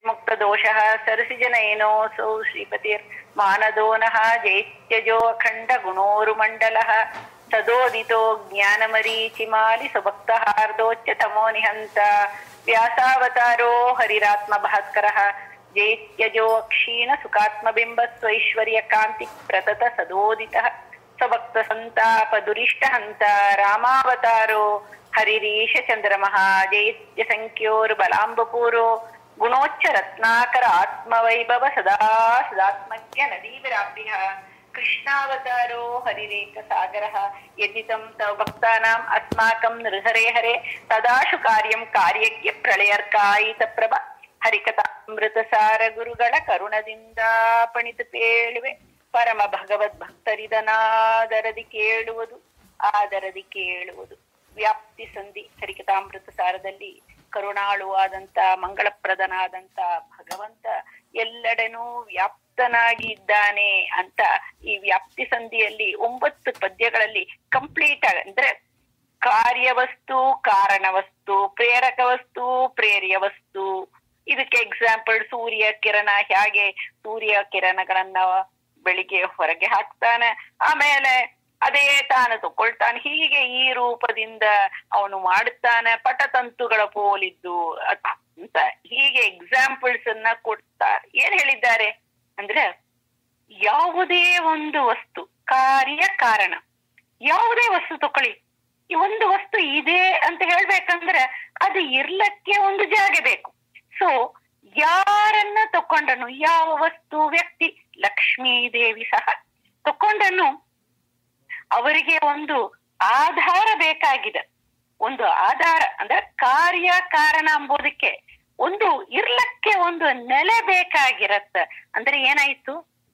मुक्तदोषः सरसिजनयनोऽसौ श्रीपतिर्मानदोनः जैत्यजो अखण्डगुणोरुमण्डलः तदोदितो ज्ञानमरीचिमालिसुभक्तहार्दोच्चतमो निहन्त व्यासावतारो हरिरात्मभास्करः जैत्यजो अक्षीण सुखात्मबिम्बस्वैश्वर्यकान्तिप्रतत सदोदितः स्वभक्तसन्तापदुरिष्टहन्त रामावतारो हरिरीशचन्द्रमः जैत्यसङ्ख्योर्बलाम्बपूरो गुणोच्च रत्नाकर आत्मवैभव सदा सदात्मज्ञ नदीविराप्यः कृष्णावतारो हरिरेकसागरः यदितं तव भक्तानाम् अस्माकं नृहरे हरे तदाशु कार्यं कार्यज्ञ ಪ್ರಳಯರ್ಕಾಯಿತ ಹರಿಕಥಾಮೃತಸಾರ ಗುರುಗಳ ಕರುಣದಿಂದ ಪಣಿತು ಪೇಳುವೆ ಪರಮ ಭಗವದ್ ಭಕ್ತರಿದನಾದರದಿ ಕೇಳುವುದು ಆದರದಿ ಕೇಳುವುದು ವ್ಯಾಪ್ತಿ ಸಂಧಿ ಹರಿಕಥಾಮೃತ ಸಾರದಲ್ಲಿ ಕರುಣಾಳುವಾದಂತ ಮಂಗಳಪ್ರದನಾದಂತ ಭಗವಂತ ಎಲ್ಲೆಡೆನೂ ವ್ಯಾಪ್ತನಾಗಿ ಇದ್ದಾನೆ ಅಂತ ಈ ವ್ಯಾಪ್ತಿ ಸಂಧಿಯಲ್ಲಿ ಒಂಬತ್ತು ಪದ್ಯಗಳಲ್ಲಿ ಕಂಪ್ಲೀಟ್ ಆಗ ಅಂದ್ರೆ ಕಾರ್ಯವಸ್ತು ಕಾರಣ ವಸ್ತು ಪ್ರೇರಕ ವಸ್ತು ಪ್ರೇರ್ಯ ವಸ್ತು ಇದಕ್ಕೆ ಎಕ್ಸಾಂಪಲ್ ಸೂರ್ಯ ಕಿರಣ ಹೇಗೆ ಸೂರ್ಯ ಕಿರಣಗಳನ್ನ ಬೆಳಿಗ್ಗೆ ಹೊರಗೆ ಹಾಕ್ತಾನೆ ಆಮೇಲೆ ಅದೇ ತಾನು ತಗೊಳ್ತಾನೆ ಹೀಗೆ ಈ ರೂಪದಿಂದ ಅವನು ಮಾಡುತ್ತಾನೆ ಪಟತಂತುಗಳ ಪೋಲಿದ್ದು ಅಂತ ಹೀಗೆ ಎಕ್ಸಾಂಪಲ್ಸ್ ಅನ್ನ ಕೊಡ್ತಾ ಏನ್ ಹೇಳಿದ್ದಾರೆ ಅಂದ್ರೆ ಯಾವುದೇ ಒಂದು ವಸ್ತು ಕಾರ್ಯ ಕಾರಣ ಯಾವುದೇ ವಸ್ತು ತಕೊಳ್ಳಿ ಈ ಒಂದು ವಸ್ತು ಇದೆ ಅಂತ ಹೇಳ್ಬೇಕಂದ್ರೆ ಅದು ಇರ್ಲಕ್ಕೆ ಒಂದು ಜಾಗ ಬೇಕು ಸೊ ಯಾರನ್ನ ತಕೊಂಡನು ಯಾವ ವಸ್ತು ವ್ಯಕ್ತಿ ಲಕ್ಷ್ಮೀ ದೇವಿ ಸಹ ತಕೊಂಡನು ಅವರಿಗೆ ಒಂದು ಆಧಾರ ಬೇಕಾಗಿದೆ ಒಂದು ಆಧಾರ ಅಂದ್ರೆ ಕಾರ್ಯ ಕಾರಣ ಎಂಬುದಕ್ಕೆ ಒಂದು ಇರ್ಲಕ್ಕೆ ಒಂದು ನೆಲೆ ಬೇಕಾಗಿರತ್ತ ಅಂದ್ರೆ ಏನಾಯ್ತು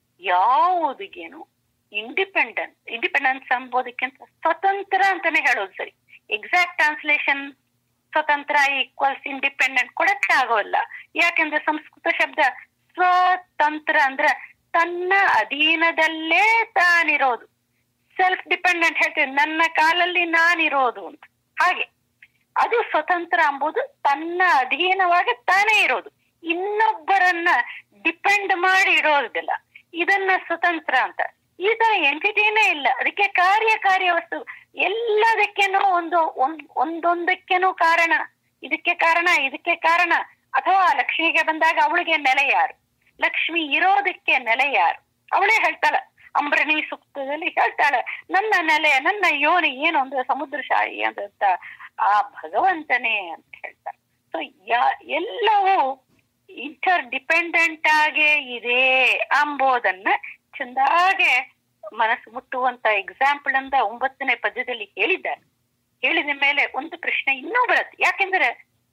ಯಾವುದಿಗೇನು ಇಂಡಿಪೆಂಡೆನ್ಸ್ ಇಂಡಿಪೆಂಡೆನ್ಸ್ ಎಂಬುದಕ್ಕಿಂತ ಸ್ವತಂತ್ರ ಅಂತಾನೆ ಹೇಳೋದು ಸರಿ ಎಕ್ಸಾಕ್ಟ್ ಟ್ರಾನ್ಸ್ಲೇಷನ್ ಸ್ವತಂತ್ರ ಈಕ್ವಲ್ಸ್ ಇಂಡಿಪೆಂಡೆಂಟ್ ಕೊಡಕ್ಕೆ ಆಗೋಲ್ಲ ಯಾಕೆಂದ್ರೆ ಸಂಸ್ಕೃತ ಶಬ್ದ ಸ್ವತಂತ್ರ ಅಂದ್ರೆ ತನ್ನ ಅಧೀನದಲ್ಲೇ ತಾನಿರೋದು ಸೆಲ್ಫ್ ಡಿಪೆಂಡೆಂಟ್ ಹೇಳ್ತೀವಿ ನನ್ನ ಕಾಲಲ್ಲಿ ನಾನಿರೋದು ಅಂತ ಹಾಗೆ ಅದು ಸ್ವತಂತ್ರ ಎಂಬುದು ತನ್ನ ಅಧೀನವಾಗಿ ತಾನೇ ಇರೋದು ಇನ್ನೊಬ್ಬರನ್ನ ಡಿಪೆಂಡ್ ಮಾಡಿ ಇರೋದಿಲ್ಲ ಇದನ್ನ ಸ್ವತಂತ್ರ ಅಂತ ಈ ತರ ಎಂಟಿಟಿನೇ ಇಲ್ಲ ಅದಕ್ಕೆ ಕಾರ್ಯ ಕಾರ್ಯ ವಸ್ತು ಎಲ್ಲದಕ್ಕೇನೋ ಒಂದು ಒಂದೊಂದಕ್ಕೇನೋ ಕಾರಣ ಇದಕ್ಕೆ ಕಾರಣ ಇದಕ್ಕೆ ಕಾರಣ ಅಥವಾ ಲಕ್ಷ್ಮಿಗೆ ಬಂದಾಗ ಅವಳಿಗೆ ನೆಲೆ ಯಾರು ಲಕ್ಷ್ಮಿ ಇರೋದಕ್ಕೆ ನೆಲೆ ಯಾರು ಅವಳೇ ಹೇಳ್ತಾಳ ಅಂಬ್ರಣಿ ಸೂಕ್ತದಲ್ಲಿ ಹೇಳ್ತಾಳೆ ನನ್ನ ನೆಲೆ ನನ್ನ ಯೋನಿ ಏನು ಅಂದ್ರೆ ಸಮುದ್ರ ಶಾಯಿ ಅಂತ ಆ ಭಗವಂತನೇ ಅಂತ ಹೇಳ್ತಾರೆ ಸೊ ಯಾ ಎಲ್ಲವೂ ಇಂಟರ್ ಡಿಪೆಂಡೆಂಟ್ ಆಗೇ ಇದೆ ಅಂಬೋದನ್ನ ಚಂದಾಗೆ ಮನಸ್ಸು ಮುಟ್ಟುವಂತ ಎಕ್ಸಾಂಪಲ್ ಅಂತ ಒಂಬತ್ತನೇ ಪದ್ಯದಲ್ಲಿ ಹೇಳಿದ್ದಾರೆ ಹೇಳಿದ ಮೇಲೆ ಒಂದು ಪ್ರಶ್ನೆ ಇನ್ನೂ ಬರುತ್ತೆ ಯಾಕೆಂದ್ರೆ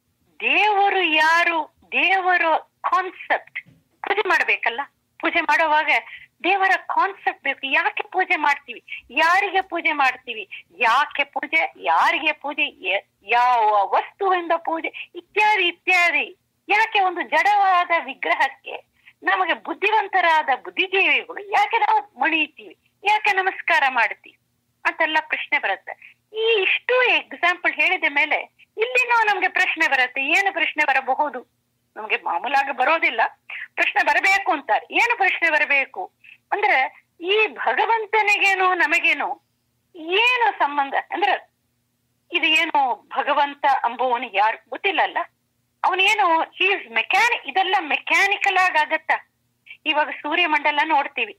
ದೇವರು ಯಾರು ದೇವರ ಕಾನ್ಸೆಪ್ಟ್ ಪೂಜೆ ಮಾಡ್ಬೇಕಲ್ಲ ಪೂಜೆ ಮಾಡುವಾಗ ದೇವರ ಕಾನ್ಸೆಪ್ಟ್ ಬೇಕು ಯಾಕೆ ಪೂಜೆ ಮಾಡ್ತೀವಿ ಯಾರಿಗೆ ಪೂಜೆ ಮಾಡ್ತೀವಿ ಯಾಕೆ ಪೂಜೆ ಯಾರಿಗೆ ಪೂಜೆ ಯಾವ ವಸ್ತುವಿಂದ ಪೂಜೆ ಇತ್ಯಾದಿ ಇತ್ಯಾದಿ ಯಾಕೆ ಒಂದು ಜಡವಾದ ವಿಗ್ರಹಕ್ಕೆ ನಮಗೆ ಬುದ್ಧಿವಂತರಾದ ಬುದ್ಧಿಜೀವಿಗಳು ಯಾಕೆ ನಾವು ಮಣಿತೀವಿ ಯಾಕೆ ನಮಸ್ಕಾರ ಮಾಡ್ತೀವಿ ಅಂತೆಲ್ಲ ಪ್ರಶ್ನೆ ಬರುತ್ತೆ ಈ ಇಷ್ಟು ಎಕ್ಸಾಂಪಲ್ ಹೇಳಿದ ಮೇಲೆ ಇಲ್ಲಿನೂ ನಮ್ಗೆ ಪ್ರಶ್ನೆ ಬರುತ್ತೆ ಏನು ಪ್ರಶ್ನೆ ಬರಬಹುದು ನಮ್ಗೆ ಮಾಮೂಲಾಗಿ ಬರೋದಿಲ್ಲ ಪ್ರಶ್ನೆ ಬರಬೇಕು ಅಂತಾರೆ ಏನು ಪ್ರಶ್ನೆ ಬರಬೇಕು ಅಂದ್ರೆ ಈ ಭಗವಂತನಿಗೇನು ನಮಗೇನು ಏನು ಸಂಬಂಧ ಅಂದ್ರೆ ಇದು ಏನು ಭಗವಂತ ಅಂಬುವನು ಯಾರು ಗೊತ್ತಿಲ್ಲಲ್ಲ ಅವನೇನು ಈಸ್ ಮೆಕ್ಯಾನಿ ಇದೆಲ್ಲ ಮೆಕ್ಯಾನಿಕಲ್ ಆಗಿ ಆಗತ್ತ ಇವಾಗ ಸೂರ್ಯಮಂಡಲ ನೋಡ್ತೀವಿ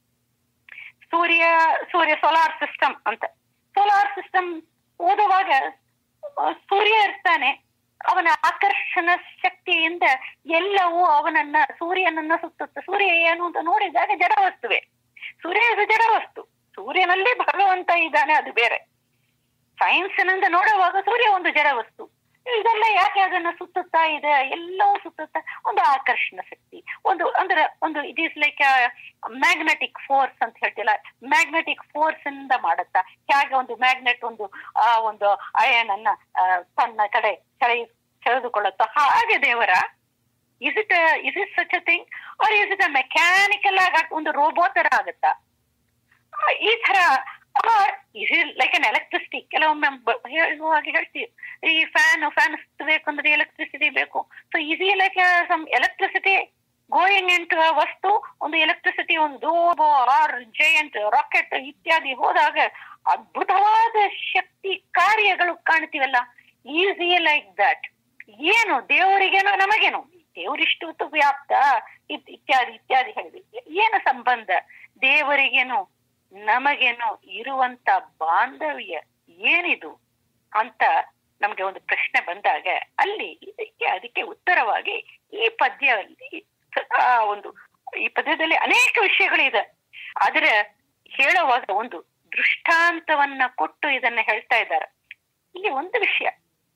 ಸೂರ್ಯ ಸೂರ್ಯ ಸೋಲಾರ್ ಸಿಸ್ಟಮ್ ಅಂತ ಸೋಲಾರ್ ಸಿಸ್ಟಮ್ ಓದುವಾಗ ಸೂರ್ಯ ಇರ್ತಾನೆ ಅವನ ಆಕರ್ಷಣ ಶಕ್ತಿಯಿಂದ ಎಲ್ಲವೂ ಅವನನ್ನ ಸೂರ್ಯನನ್ನ ಸುತ್ತುತ್ತೆ ಸೂರ್ಯ ಏನು ಅಂತ ನೋಡಿದಾಗ ಜಡ ವಸ್ತುವೆ ಸೂರ್ಯ ಇದು ಜಡ ವಸ್ತು ಸೂರ್ಯನಲ್ಲಿ ಭಗವಂತ ಇದ್ದಾನೆ ಅದು ಬೇರೆ ಸೈನ್ಸ್ನಿಂದ ನೋಡುವಾಗ ಸೂರ್ಯ ಒಂದು ಜಡ ವಸ್ತು ಇದೆಲ್ಲ ಯಾಕೆ ಅದನ್ನ ಸುತ್ತುತ್ತಾ ಇದೆ ಎಲ್ಲವೂ ಸುತ್ತುತ್ತಾ ಒಂದು ಆಕರ್ಷಣ ಶಕ್ತಿ ಒಂದು ಅಂದ್ರೆ ಒಂದು it is like magnetic force ಅಂತ ಹೇಳ್ತಿಲ್ಲ ಮ್ಯಾಗ್ನೆಟಿಕ್ ಫೋರ್ಸ್ ಇಂದ ಮಾಡುತ್ತಾ ಹೇಗೆ ಒಂದು ಮ್ಯಾಗ್ನೆಟ್ ಒಂದು ಆ ಒಂದು ಅಯನ್ ಅನ್ನ ತನ್ನ ಕಡೆ ಸೆಳೆ ಸೆಳೆದುಕೊಳ್ಳುತ್ತೋ ಹಾಗೆ ದೇವರ is it is it such a thing or is it mechanical ಆಗಿ ಒಂದು ರೋಬೋ ತರ ಆಗುತ್ತಾ ಈ ತರ ಇದು ಲೈಕ್ ಅನ್ ಎಲೆಕ್ಟ್ರಿಸಿಟಿ ಕೆಲವೊಮ್ಮೆ ಬ- ಹೇಳುವಾಗ ಹೇಳ್ತೀವಿ ಈ ಫ್ಯಾನ್ ಫ್ಯಾನ್ ಸುತ್ತಬೇಕು ಅಂದ್ರೆ ಎಲೆಕ್ಟ್ರಿಸಿಟಿ ಬೇಕು so easy like some electricity going into ವಸ್ತು ಒಂದು ಎಲೆಕ್ಟ್ರಿಸಿಟಿ ಒಂದು ದೋಬೋ ಆರ್ ಜೈಂಟ್ ರಾಕೆಟ್ ಇತ್ಯಾದಿ ಹೋದಾಗ ಅದ್ಭುತವಾದ ಶಕ್ತಿ ಕಾರ್ಯಗಳು ಕಾಣ್ತೀವಲ್ಲ ಈಸಿ ಲೈಕ್ ದಟ್ ಏನು ದೇವರಿಗೇನೋ ನಮಗೇನು ದೇವರಿಷ್ಟು ಹೊತ್ತು ವ್ಯಾಪ್ತ ಇತ್- ಇತ್ಯಾದಿ ಇತ್ಯಾದಿ ಹೇಳಿದ್ವಿ ಏನು ಸಂಬಂಧ ದೇವರಿಗೇನು ನಮಗೇನು ಇರುವಂತ ಬಾಂಧವ್ಯ ಏನಿದು ಅಂತ ನಮ್ಗೆ ಒಂದು ಪ್ರಶ್ನೆ ಬಂದಾಗ ಅಲ್ಲಿ ಇದಕ್ಕೆ ಅದಕ್ಕೆ ಉತ್ತರವಾಗಿ ಈ ಪದ್ಯದಲ್ಲಿ ಆ ಒಂದು ಈ ಪದ್ಯದಲ್ಲಿ ಅನೇಕ ವಿಷಯಗಳಿದೆ ಆದ್ರೆ ಹೇಳುವಾಗ ಒಂದು ದೃಷ್ಟಾಂತವನ್ನ ಕೊಟ್ಟು ಇದನ್ನ ಹೇಳ್ತಾ ಇದ್ದಾರೆ ಇಲ್ಲಿ ಒಂದು ವಿಷಯ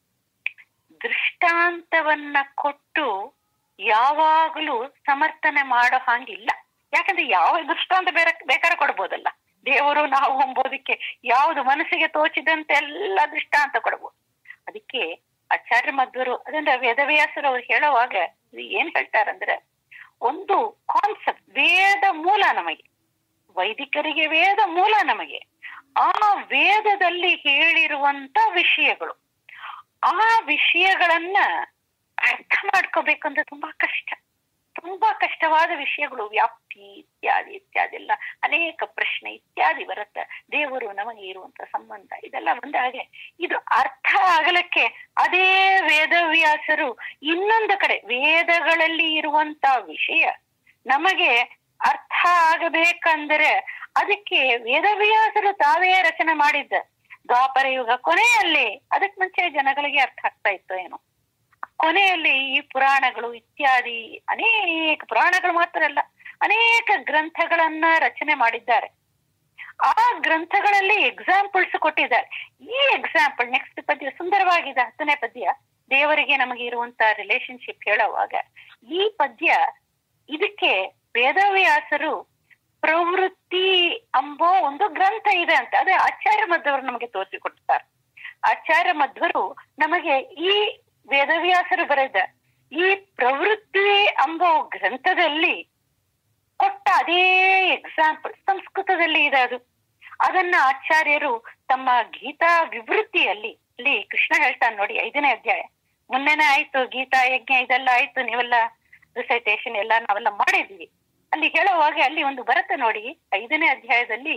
ದೃಷ್ಟಾಂತವನ್ನ ಕೊಟ್ಟು ಯಾವಾಗಲೂ ಸಮರ್ಥನೆ ಮಾಡೋ ಹಾಗಿಲ್ಲ ಯಾಕಂದ್ರೆ ಯಾವ ದೃಷ್ಟಾಂತ ಬೇರೆ ಬೇಕಾದ್ರೆ ಕೊಡ್ಬೋದಲ್ಲ ದೇವರು ನಾವು ಎಂಬುದಕ್ಕೆ ಯಾವುದು ಮನಸ್ಸಿಗೆ ತೋಚಿದಂತೆ ಎಲ್ಲ ದೃಷ್ಟಾಂತ ಕೊಡ್ಬೋದು ಅದಕ್ಕೆ ಆಚಾರ್ಯ ಮಧ್ವರು ಅದನ್ನ ವೇದವ್ಯಾಸರು ಅವ್ರು ಹೇಳುವಾಗ ಇದು ಏನ್ ಹೇಳ್ತಾರಂದ್ರೆ ಒಂದು ಕಾನ್ಸೆಪ್ಟ್ ವೇದ ಮೂಲ ನಮಗೆ ವೈದಿಕರಿಗೆ ವೇದ ಮೂಲ ನಮಗೆ ಆ ವೇದದಲ್ಲಿ ಹೇಳಿರುವಂತ ವಿಷಯಗಳು ಆ ವಿಷಯಗಳನ್ನ ಅರ್ಥ ಮಾಡ್ಕೋಬೇಕಂದ್ರೆ ತುಂಬಾ ಕಷ್ಟ ತುಂಬಾ ಕಷ್ಟವಾದ ವಿಷಯಗಳು ವ್ಯಾಪ್ತಿ ಇತ್ಯಾದಿ ಇತ್ಯಾದಿ ಎಲ್ಲ ಅನೇಕ ಪ್ರಶ್ನೆ ಇತ್ಯಾದಿ ಬರುತ್ತೆ ದೇವರು ನಮಗೆ ಇರುವಂತ ಸಂಬಂಧ ಇದೆಲ್ಲ ಬಂದಾಗೆ ಇದು ಅರ್ಥ ಆಗಲಕ್ಕೆ ಅದೇ ವೇದವ್ಯಾಸರು ಇನ್ನೊಂದು ಕಡೆ ವೇದಗಳಲ್ಲಿ ಇರುವಂತ ವಿಷಯ ನಮಗೆ ಅರ್ಥ ಆಗಬೇಕಂದ್ರೆ ಅದಕ್ಕೆ ವೇದವ್ಯಾಸರು ತಾವೇ ರಚನೆ ಮಾಡಿದ್ದ ದ್ವಾಪರ ಯುಗ ಕೊನೆಯಲ್ಲಿ ಅದಕ್ಕೆ ಮುಂಚೆ ಜನಗಳಿಗೆ ಅರ್ಥ ಆಗ್ತಾ ಇತ್ತು ಏನೋ ಕೊನೆಯಲ್ಲಿ ಈ ಪುರಾಣಗಳು ಇತ್ಯಾದಿ ಅನೇಕ ಪುರಾಣಗಳು ಮಾತ್ರ ಅಲ್ಲ ಅನೇಕ ಗ್ರಂಥಗಳನ್ನ ರಚನೆ ಮಾಡಿದ್ದಾರೆ ಆ ಗ್ರಂಥಗಳಲ್ಲಿ ಎಕ್ಸಾಂಪಲ್ಸ್ ಕೊಟ್ಟಿದ್ದಾರೆ ಈ ಎಕ್ಸಾಂಪಲ್ ನೆಕ್ಸ್ಟ್ ಪದ್ಯ ಸುಂದರವಾಗಿದೆ ಹತ್ತನೇ ಪದ್ಯ ದೇವರಿಗೆ ನಮಗೆ ಇರುವಂತ ರಿಲೇಶನ್ಶಿಪ್ ಹೇಳುವಾಗ ಈ ಪದ್ಯ ಇದಕ್ಕೆ ವೇದವ್ಯಾಸರು ಪ್ರವೃತ್ತಿ ಅಂಬೋ ಒಂದು ಗ್ರಂಥ ಇದೆ ಅಂತ ಅದೇ ಆಚಾರ್ಯ ಮಧ್ವರು ನಮಗೆ ತೋರಿಸಿಕೊಡ್ತಾರೆ ಆಚಾರ್ಯ ಮಧ್ವರು ನಮಗೆ ಈ ವೇದವ್ಯಾಸರು ಬರೆದ ಈ ಪ್ರವೃತ್ತಿ ಅಂಬೋ ಗ್ರಂಥದಲ್ಲಿ ಕೊಟ್ಟ ಅದೇ ಎಕ್ಸಾಂಪಲ್ ಸಂಸ್ಕೃತದಲ್ಲಿ ಇದೆ ಅದು ಅದನ್ನ ಆಚಾರ್ಯರು ತಮ್ಮ ಗೀತಾ ವಿವೃತ್ತಿಯಲ್ಲಿ ಇಲ್ಲಿ ಕೃಷ್ಣ ಹೇಳ್ತಾನೆ ನೋಡಿ ಐದನೇ ಅಧ್ಯಾಯ ಮೊನ್ನೆನೆ ಆಯ್ತು ಗೀತಾ ಯಜ್ಞ ಇದೆಲ್ಲ ಆಯ್ತು ನೀವೆಲ್ಲ ರಿಸೈಟೇಷನ್ ಎಲ್ಲ ನಾವೆಲ್ಲ ಮಾಡಿದ್ವಿ ಅಲ್ಲಿ ಹೇಳುವಾಗ ಅಲ್ಲಿ ಒಂದು ಬರುತ್ತೆ ನೋಡಿ ಐದನೇ ಅಧ್ಯಾಯದಲ್ಲಿ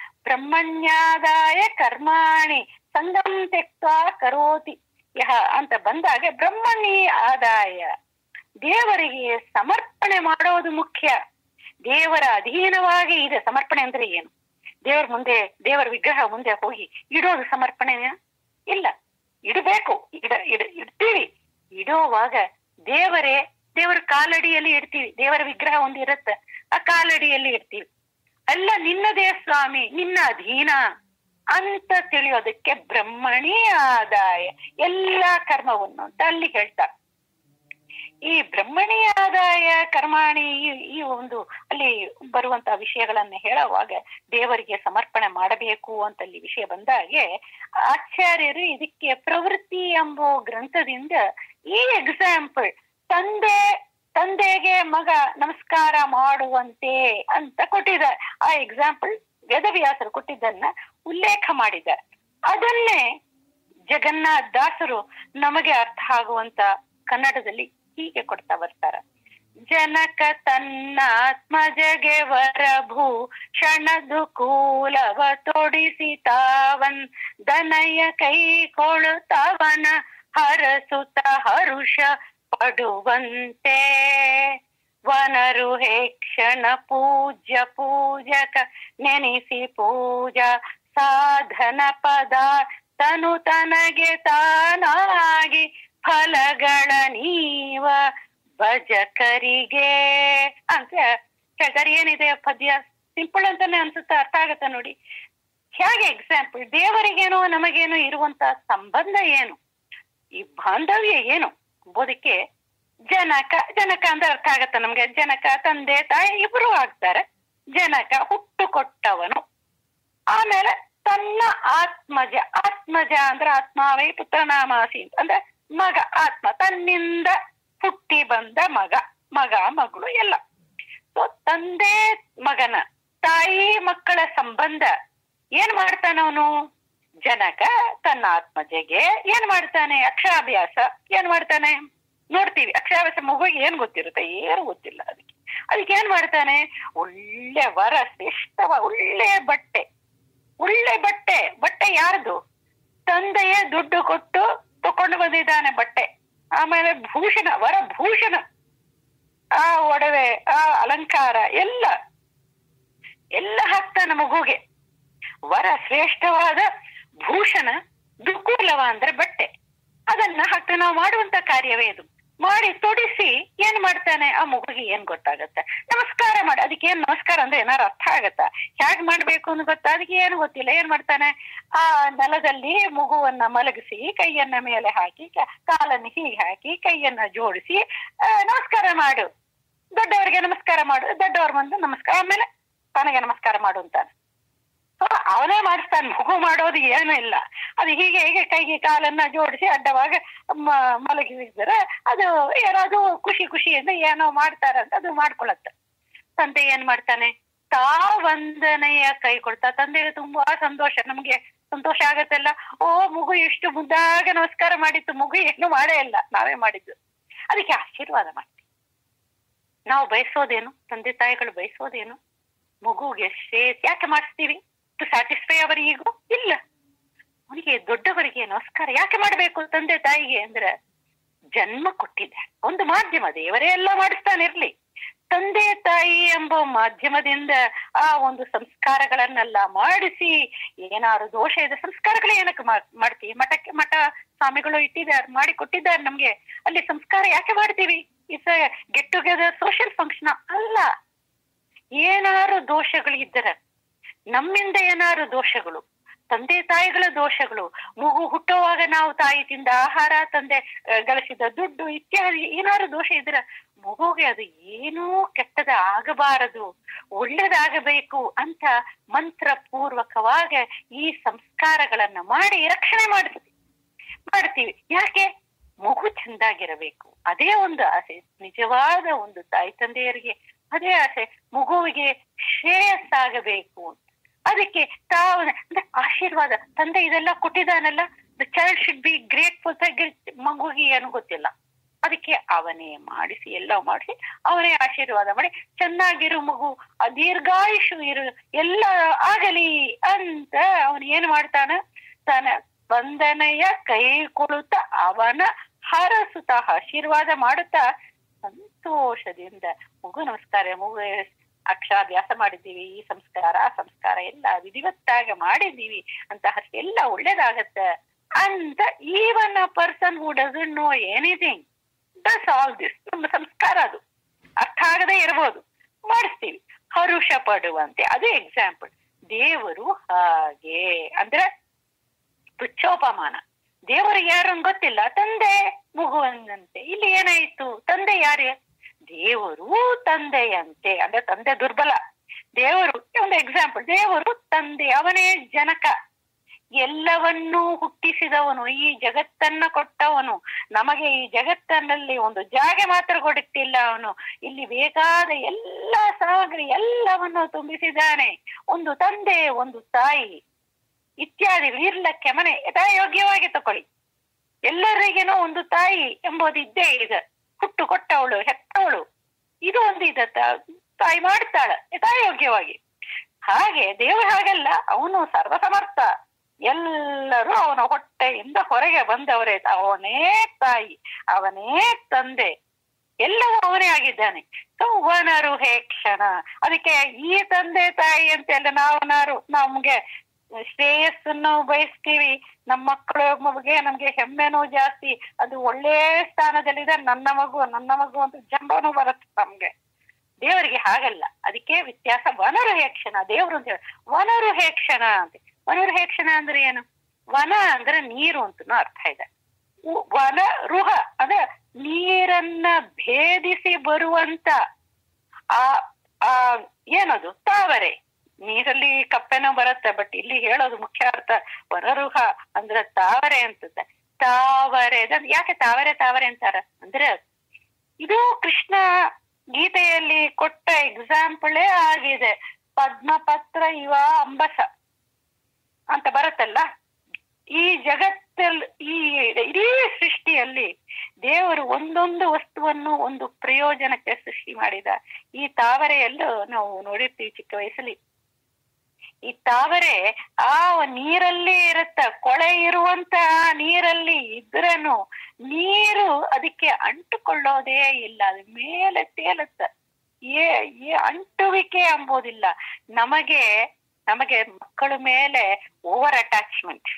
ಬ್ರಹ್ಮಣ್ಯಾದಾಯ ಕರ್ಮಾಣಿ ಸಂಗಂ ತೆಕ್ತ ಕರೋತಿ ಯಹ ಅಂತ ಬಂದಾಗ ಬ್ರಹ್ಮಣಿ ಆದಾಯ ದೇವರಿಗೆ ಸಮರ್ಪಣೆ ಮಾಡೋದು ಮುಖ್ಯ ದೇವರ ಅಧೀನವಾಗಿ ಇದೆ ಸಮರ್ಪಣೆ ಅಂದ್ರೆ ಏನು ದೇವರ ಮುಂದೆ ದೇವರ ವಿಗ್ರಹ ಮುಂದೆ ಹೋಗಿ ಇಡೋದು ಸಮರ್ಪಣೆನ ಇಲ್ಲ ಇಡಬೇಕು ಇಡ ಇಡ ಇಡ್ತೀವಿ ಇಡೋವಾಗ ದೇವರೇ ದೇವರ ಕಾಲಡಿಯಲ್ಲಿ ಇಡ್ತೀವಿ ದೇವರ ವಿಗ್ರಹ ಒಂದು ಇರುತ್ತೆ ಆ ಕಾಲಡಿಯಲ್ಲಿ ಇಡ್ತೀವಿ ಅಲ್ಲ ನಿನ್ನದೇ ಸ್ವಾಮಿ ನಿನ್ನ ಅಧೀನ ಅಂತ ತಿಳಿಯೋದಕ್ಕೆ ಬ್ರಹ್ಮಣಿ ಆದಾಯ ಎಲ್ಲಾ ಕರ್ಮವನ್ನು ಅಂತ ಅಲ್ಲಿ ಹೇಳ್ತಾರೆ ಈ ಬ್ರಹ್ಮಣಿ ಆದಾಯ ಕರ್ಮಾಣಿ ಈ- ಈ ಒಂದು ಅಲ್ಲಿ ಬರುವಂತಹ ವಿಷಯಗಳನ್ನ ಹೇಳುವಾಗ ದೇವರಿಗೆ ಸಮರ್ಪಣೆ ಮಾಡಬೇಕು ಅಂತ ಅಲ್ಲಿ ವಿಷಯ ಬಂದಾಗೆ ಆಚಾರ್ಯರು ಇದಕ್ಕೆ ಪ್ರವೃತ್ತಿ ಎಂಬೋ ಗ್ರಂಥದಿಂದ ಈ ಎಕ್ಸಾಂಪಲ್ ತಂದೆ ತಂದೆಗೆ ಮಗ ನಮಸ್ಕಾರ ಮಾಡುವಂತೆ ಅಂತ ಕೊಟ್ಟಿದ್ದಾರೆ ಆ ಎಕ್ಸಾಂಪಲ್ ವೇದವ್ಯಾಸರು ಕೊಟ್ಟಿದ್ದನ್ನ ಉಲ್ಲೇಖ ಮಾಡಿದ್ದಾರೆ ಅದನ್ನೇ ಜಗನ್ನಾಥ್ ದಾಸರು ನಮಗೆ ಅರ್ಥ ಆಗುವಂತ ಕನ್ನಡದಲ್ಲಿ ಹೀಗೆ ಕೊಡ್ತಾ ಬರ್ತಾರ ಜನಕ ತನ್ನಾತ್ಮಜಗೆ ವರಭೂ ಕ್ಷಣದು ಕೂಲವ ತೊಡಿಸಿ ತಾವನ್ ದನಯ ಕೈ ಕೊಳುತ್ತವನ ಹರಸುತ ಹರುಷ ಪಡುವಂತೆ ವನರು ಹೇ ಕ್ಷಣ ಪೂಜ್ಯ ಪೂಜಕ ನೆನೆಸಿ ಪೂಜಾ ಸಾಧನ ಪದ ತನು ತನಗೆ ತಾನಾಗಿ ಫಲಗಳ ನೀವ ಭಜಕರಿಗೆ ಅಂತ ಹೇಳ್ತಾರೆ ಏನಿದೆ ಪದ್ಯ ಸಿಂಪಲ್ ಅಂತಾನೆ ಅನ್ಸುತ್ತೆ ಅರ್ಥ ಆಗತ್ತೆ ನೋಡಿ ಹೇಗೆ ಎಕ್ಸಾಂಪಲ್ ದೇವರಿಗೇನೋ ನಮಗೇನೋ ಇರುವಂತ ಸಂಬಂಧ ಏನು ಈ ಬಾಂಧವ್ಯ ಏನು ಎಂಬುದಕ್ಕೆ ಜನಕ ಜನಕ ಅಂದ್ರೆ ಅರ್ಥ ಆಗತ್ತೆ ನಮ್ಗೆ ಜನಕ ತಂದೆ ತಾಯಿ ಇಬ್ರು ಆಗ್ತಾರೆ ಜನಕ ಹುಟ್ಟು ಕೊಟ್ಟವನು ಆಮೇಲೆ ತನ್ನ ಆತ್ಮಜ ಆತ್ಮಜ ಅಂದ್ರೆ ಆತ್ಮಾವೈ ಪುತ್ರನಾಮಾಸಿ ಅಂದ್ರೆ ಮಗ ಆತ್ಮ ತನ್ನಿಂದ ಹುಟ್ಟಿ ಬಂದ ಮಗ ಮಗ ಮಗಳು ಎಲ್ಲ ಸೊ ತಂದೆ ಮಗನ ತಾಯಿ ಮಕ್ಕಳ ಸಂಬಂಧ ಏನ್ ಮಾಡ್ತಾನ ಅವನು ಜನಕ ತನ್ನ ಆತ್ಮಜೆಗೆ ಏನ್ ಮಾಡ್ತಾನೆ ಅಕ್ಷರಾಭ್ಯಾಸ ಏನ್ ಮಾಡ್ತಾನೆ ನೋಡ್ತೀವಿ ಅಕ್ಷರಾಭ್ಯಾಸ ಮಗುವಿಗೆ ಏನ್ ಗೊತ್ತಿರುತ್ತೆ ಏನು ಗೊತ್ತಿಲ್ಲ ಅದಕ್ಕೆ ಅದಕ್ಕೆ ಏನ್ ಮಾಡ್ತಾನೆ ಒಳ್ಳೆ ವರ ಶ್ರೇಷ್ಠವ ಒಳ್ಳೆ ಬಟ್ಟೆ ಒಳ್ಳೆ ಬಟ್ಟೆ ಬಟ್ಟೆ ಯಾರ್ದು ತಂದೆಯೇ ದುಡ್ಡು ಕೊಟ್ಟು ತಕೊಂಡು ಬಂದಿದ್ದಾನೆ ಬಟ್ಟೆ ಆಮೇಲೆ ಭೂಷಣ ವರ ಭೂಷಣ ಆ ಒಡವೆ ಆ ಅಲಂಕಾರ ಎಲ್ಲ ಎಲ್ಲ ಹಾಕ್ತಾನೆ ಮಗುಗೆ ವರ ಶ್ರೇಷ್ಠವಾದ ಭೂಷಣ ದುಕೂಲವ ಅಂದ್ರೆ ಬಟ್ಟೆ ಅದನ್ನ ಹಾಕ್ತಾ ನಾವು ಮಾಡುವಂತ ಕಾರ್ಯವೇ ಇದು ಮಾಡಿ ತೊಡಿಸಿ ಏನ್ ಮಾಡ್ತಾನೆ ಆ ಮಗುಗೆ ಏನ್ ಗೊತ್ತಾಗತ್ತೆ ನಮಸ್ಕಾರ ಮಾಡಿ ಅದಕ್ಕೆ ಏನ್ ನಮಸ್ಕಾರ ಅಂದ್ರೆ ಏನಾರು ಅರ್ಥ ಆಗತ್ತಾ ಹೇಗ್ ಮಾಡ್ಬೇಕು ಅಂತ ಗೊತ್ತಾ ಅದಕ್ಕೆ ಏನು ಗೊತ್ತಿಲ್ಲ ಏನ್ ಮಾಡ್ತಾನೆ ಆ ನೆಲದಲ್ಲಿ ಮಗುವನ್ನ ಮಲಗಿಸಿ ಕೈಯನ್ನ ಮೇಲೆ ಹಾಕಿ ಕ- ಕಾಲನ್ನು ಹೀಗೆ ಹಾಕಿ ಕೈಯನ್ನ ಜೋಡಿಸಿ ಆ, ನಮಸ್ಕಾರ ಮಾಡು ದೊಡ್ಡವರಿಗೆ ನಮಸ್ಕಾರ ಮಾಡು ದೊಡ್ಡವ್ರ ಮುಂದೆ ನಮಸ್ಕಾರ ಆಮೇಲೆ ತನಗೆ ನಮಸ್ಕಾರ ಮಾಡು ಅಂತಾನೆ ಸೊ ಅವನೇ ಮಾಡಿಸ್ತಾನೆ ಮಗು ಮಾಡೋದು ಏನೂ ಇಲ್ಲ ಅದು ಹೀಗೆ ಹೀಗೆ ಕೈಗೆ ಕಾಲನ್ನ ಜೋಡಿಸಿ ಅಡ್ಡವಾಗ ಮ- ಮಲಗಿಸಿದ್ರೆ ಅದು ಯಾರಾದ್ರೂ ಖುಷಿ ಖುಷಿಯಿಂದ ಏನೋ ಮಾಡ್ತಾರೆ ಅಂತ ಅದು ಮಾಡ್ಕೊಳತ್ತೆ ತಂದೆ ಏನ್ ಮಾಡ್ತಾನೆ ತಾ ವಂದನೆಯ ಕೈ ಕೊಡ್ತಾ ತಂದೆಗೆ ತುಂಬಾ ಸಂತೋಷ ನಮ್ಗೆ ಸಂತೋಷ ಆಗತ್ತಲ್ಲ ಓ ಮಗು ಎಷ್ಟು ಮುದ್ದಾಗ ನಮಸ್ಕಾರ ಮಾಡಿತ್ತು ಮಗು ಏನು ಮಾಡೇ ಇಲ್ಲ ನಾವೇ ಮಾಡಿದ್ದು ಅದಕ್ಕೆ ಆಶೀರ್ವಾದ ಮಾಡ್ತೀವಿ ನಾವು ಬಯಸೋದೇನು ತಂದೆ ತಾಯಿಗಳು ಬಯಸೋದೇನು ಮಗುಗೆ ಶ್ರೇಯಸ್ ಯಾಕೆ ಮಾಡಿಸ್ತೀವಿ ಟು ಸ್ಯಾಟಿಸ್ಫೈ ಅವರ್ ಈಗೋ ಇಲ್ಲ ಅವನಿಗೆ ದೊಡ್ಡವರಿಗೆ ನಮಸ್ಕಾರ ಯಾಕೆ ಮಾಡ್ಬೇಕು ತಂದೆ ತಾಯಿಗೆ ಅಂದ್ರೆ ಜನ್ಮ ಕೊಟ್ಟಿದ್ದಾರೆ ಒಂದು ಮಾಧ್ಯಮ ದೇವರೇ ಎಲ್ಲ ಮಾಡಿಸ್ತಾನೆ ಇರ್ಲಿ ತಂದೆ ತಾಯಿ ಎಂಬ ಮಾಧ್ಯಮದಿಂದ ಆ ಒಂದು ಸಂಸ್ಕಾರಗಳನ್ನೆಲ್ಲ ಮಾಡಿಸಿ ಏನಾದ್ರು ದೋಷ ಇದೆ ಸಂಸ್ಕಾರಗಳೇ ಏನಕ್ಕೆ ಮಾ- ಮಾಡ್ತೀವಿ ಮಠಕ್ಕೆ ಮಠ ಸ್ವಾಮಿಗಳು ಇಟ್ಟಿದ್ದಾರೆ ಮಾಡಿ ಕೊಟ್ಟಿದ್ದಾರೆ ನಮ್ಗೆ ಅಲ್ಲಿ ಸಂಸ್ಕಾರ ಯಾಕೆ ಮಾಡ್ತೀವಿ it's get together social function ಅಲ್ಲ ಏನಾರು ದೋಷಗಳು ಇದ್ದರೆ ನಮ್ಮಿಂದ ಏನಾರು ದೋಷಗಳು ತಂದೆ ತಾಯಿಗಳ ದೋಷಗಳು ಮಗು ಹುಟ್ಟುವಾಗ ನಾವು ತಾಯಿ ತಿಂದ ಆಹಾರ ತಂದೆ ಆ, ಗಳಿಸಿದ ದುಡ್ಡು ಇತ್ಯಾದಿ ಏನಾರು ದೋಷ ಇದ್ರೆ ಮಗುಗೆ ಅದು ಏನೂ ಕೆಟ್ಟದ ಆಗಬಾರದು ಒಳ್ಳೇದಾಗಬೇಕು ಅಂತ ಮಂತ್ರ ಪೂರ್ವಕವಾಗ ಈ ಸಂಸ್ಕಾರಗಳನ್ನ ಮಾಡಿ ರಕ್ಷಣೆ ಮಾಡಿಸ್ತೀವಿ ಮಾಡ್ತೀವಿ ಯಾಕೆ ಮಗು ಚೆಂದಾಗಿರಬೇಕು ಅದೇ ಒಂದು ಆಸೆ ನಿಜವಾದ ಒಂದು ತಾಯಿ ತಂದೆಯರಿಗೆ ಅದೇ ಆಸೆ ಮಗುವಿಗೆ ಶ್ರೇಯಸ್ಸಾಗಬೇಕು ಅಂತ ಅದಕ್ಕೆ ತಾವು ಅಂದ್ರೆ ಆಶೀರ್ವಾದ ತಂದೆ ಇದೆಲ್ಲ ಕೊಟ್ಟಿದ್ದಾನಲ್ಲ the child should be grateful ಮಗುವಿಗೆ ಏನು ಗೊತ್ತಿಲ್ಲ ಅದಕ್ಕೆ ಅವನೇ ಮಾಡಿಸಿ ಎಲ್ಲ ಮಾಡಿಸಿ ಅವನೇ ಆಶೀರ್ವಾದ ಮಾಡಿ ಚೆನ್ನಾಗಿರು ಮಗು ಆ ದೀರ್ಘಾಯುಷು ಇರು ಎಲ್ಲ ಆಗಲಿ ಅಂತ ಅವನು ಏನ್ ಮಾಡ್ತಾನ ತನ್ನ ವಂದನೆಯ ಕೈ ಕೊಡುತ್ತ ಅವನ ಹರಸುತ್ತ ಆಶೀರ್ವಾದ ಮಾಡುತ್ತಾ ಸಂತೋಷದಿಂದ ಮಗು ನಮಸ್ಕಾರ ಮಗು ಅಕ್ಷರಾಭ್ಯಾಸ ಮಾಡಿದ್ದೀವಿ ಈ ಸಂಸ್ಕಾರ ಆ ಸಂಸ್ಕಾರ ಎಲ್ಲ ವಿಧಿವತ್ತಾಗ ಮಾಡಿದ್ದೀವಿ ಅಂತ ಎಲ್ಲ ಒಳ್ಳೇದಾಗತ್ತ ಅಂತ even a person who doesn't know anything does all this ನಮ್ಮ ಸಂಸ್ಕಾರ ಅದು ಅರ್ಥ ಆಗದೆ ಇರ್ಬೋದು ಮಾಡಿಸ್ತೀವಿ ಹರುಷ ಪಡುವಂತೆ ಅದೇ ಎಕ್ಸಾಂಪಲ್ ದೇವರು ಹಾಗೆ ಅಂದ್ರೆ ತುಚ್ಛೋಪಮಾನ ದೇವರಿಗೆ ಯಾರು ಅಂತ ಗೊತ್ತಿಲ್ಲ ತಂದೆ ಮಗುವಂತೆ ಇಲ್ಲಿ ಏನಾಯ್ತು ತಂದೆ ಯಾರೇ ದೇವರು ತಂದೆಯಂತೆ ಅಂದ್ರೆ ತಂದೆ ದುರ್ಬಲ ದೇವರು ಒಂದು ಎಕ್ಸಾಂಪಲ್ ದೇವರು ತಂದೆ ಅವನೇ ಜನಕ ಎಲ್ಲವನ್ನೂ ಹುಟ್ಟಿಸಿದವನು ಈ ಜಗತ್ತನ್ನ ಕೊಟ್ಟವನು ನಮಗೆ ಈ ಜಗತ್ತಿನಲ್ಲಿ ಒಂದು ಜಾಗ ಮಾತ್ರ ಕೊಡುತ್ತಿಲ್ಲ ಅವನು ಇಲ್ಲಿ ಬೇಕಾದ ಎಲ್ಲ ಸಾಮಗ್ರಿ ಎಲ್ಲವನ್ನು ತುಂಬಿಸಿದ್ದಾನೆ ಒಂದು ತಂದೆ ಒಂದು ತಾಯಿ ಇತ್ಯಾದಿ ಇರ್ಲಕ್ಕೆ ಮನೆ ಯಥಾಯೋಗ್ಯವಾಗಿ ತಕೊಳ್ಳಿ ಎಲ್ಲರಿಗೇನೋ ಒಂದು ತಾಯಿ ಎಂಬುದು ಇದ್ದೇ ಇದೆ ಹುಟ್ಟು ಕೊಟ್ಟವಳು ಹೆತ್ತವಳು ಇದು ಒಂದು ಇದೆ ತ- ತಾಯಿ ಮಾಡ್ತಾಳ ಯಥಾಯೋಗ್ಯವಾಗಿ ಹಾಗೆ ದೇವರು ಹಾಗಲ್ಲ ಅವನು ಸರ್ವಸಮರ್ಥ ಎಲ್ಲರೂ ಅವನ ಹೊಟ್ಟೆಯಿಂದ ಹೊರಗೆ ಬಂದವರೇ ಅವನೇ ತಾಯಿ ಅವನೇ ತಂದೆ ಎಲ್ಲವೂ ಅವನೇ ಆಗಿದ್ದಾನೆ ಸೊ ವನರು ಹೇ ಕ್ಷಣ ಅದಕ್ಕೆ ಈ ತಂದೆ ತಾಯಿ ಅಂತೆಲ್ಲ ನಾವು ನಾರು ನಮ್ಗೆ ಶ್ರೇಯಸ್ಸನ್ನು ಬಯಸ್ತೀವಿ ನಮ್ಮ ಮಕ್ಕಳ ಮಗುಗೆ ನಮ್ಗೆ ಹೆಮ್ಮೆನೂ ಜಾಸ್ತಿ ಅದು ಒಳ್ಳೆ ಸ್ಥಾನದಲ್ಲಿದೆ ನನ್ನ ಮಗು ನನ್ನ ಮಗು ಅಂತ ಜಂಬನೂ ಬರುತ್ತೆ ನಮ್ಗೆ ದೇವರಿಗೆ ಹಾಗಲ್ಲ ಅದಕ್ಕೆ ವ್ಯತ್ಯಾಸ ವನರು ಹೇಕ್ಷಣ ದೇವ್ರು ಅಂತ ಹೇಳಿ ವನರು ಹೇಕ್ಷಣ ಅಂತ ವನರು ಹೇಕ್ಷಣ ಅಂದ್ರೆ ಏನು ವನ ಅಂದ್ರೆ ನೀರು ಅಂತನೂ ಅರ್ಥ ಇದೆ ಉ- ವನ ರುಹ ಅಂದ್ರೆ ನೀರನ್ನ ಭೇದಿಸಿ ಬರುವಂತ ಆ ಆ ಏನದು ತಾವರೆ ನೀರಲ್ಲಿ ಕಪ್ಪೆನೂ ಬರುತ್ತೆ ಬಟ್ ಇಲ್ಲಿ ಹೇಳೋದು ಮುಖ್ಯ ಅರ್ಥ ವನರುಹ ಅಂದ್ರೆ ತಾವರೆ ಅಂತದೆ ತಾವರೆ ಅದ್ ಯಾಕೆ ತಾವರೆ ತಾವರೆ ಅಂತಾರ ಅಂದ್ರೆ ಇದು ಕೃಷ್ಣ ಗೀತೆಯಲ್ಲಿ ಕೊಟ್ಟ ಎಕ್ಸಾಂಪಲೇ ಆಗಿದೆ ಪದ್ಮಪತ್ರ ಇವ ಅಂಬಸ ಅಂತ ಬರುತ್ತಲ್ಲ ಈ ಜಗತ್ತಲ್ಲಿ ಈ ಇಡೀ ಸೃಷ್ಟಿಯಲ್ಲಿ ದೇವರು ಒಂದೊಂದು ವಸ್ತುವನ್ನು ಒಂದು ಪ್ರಯೋಜನಕ್ಕೆ ಸೃಷ್ಟಿ ಮಾಡಿದ ಈ ತಾವರೆಯಲ್ಲೂ ನಾವು ನೋಡಿರ್ತೀವಿ ಚಿಕ್ಕ ವಯಸ್ಸಲ್ಲಿ ಈ ತಾವರೆ ಆ ನೀರಲ್ಲೇ ಇರುತ್ತ ಕೊಳೆ ಇರುವಂತ ನೀರಲ್ಲಿ ಇದ್ರನು ನೀರು ಅದಕ್ಕೆ ಅಂಟುಕೊಳ್ಳೋದೇ ಇಲ್ಲ ಅದು ಮೇಲೆ ತೇಲುತ್ತ ಏ ಏ ಅಂಟುವಿಕೆ ಎಂಬುದಿಲ್ಲ ನಮಗೆ ನಮಗೆ ಮಕ್ಕಳ ಮೇಲೆ ಓವರ್ ಅಟ್ಯಾಚ್ಮೆಂಟ್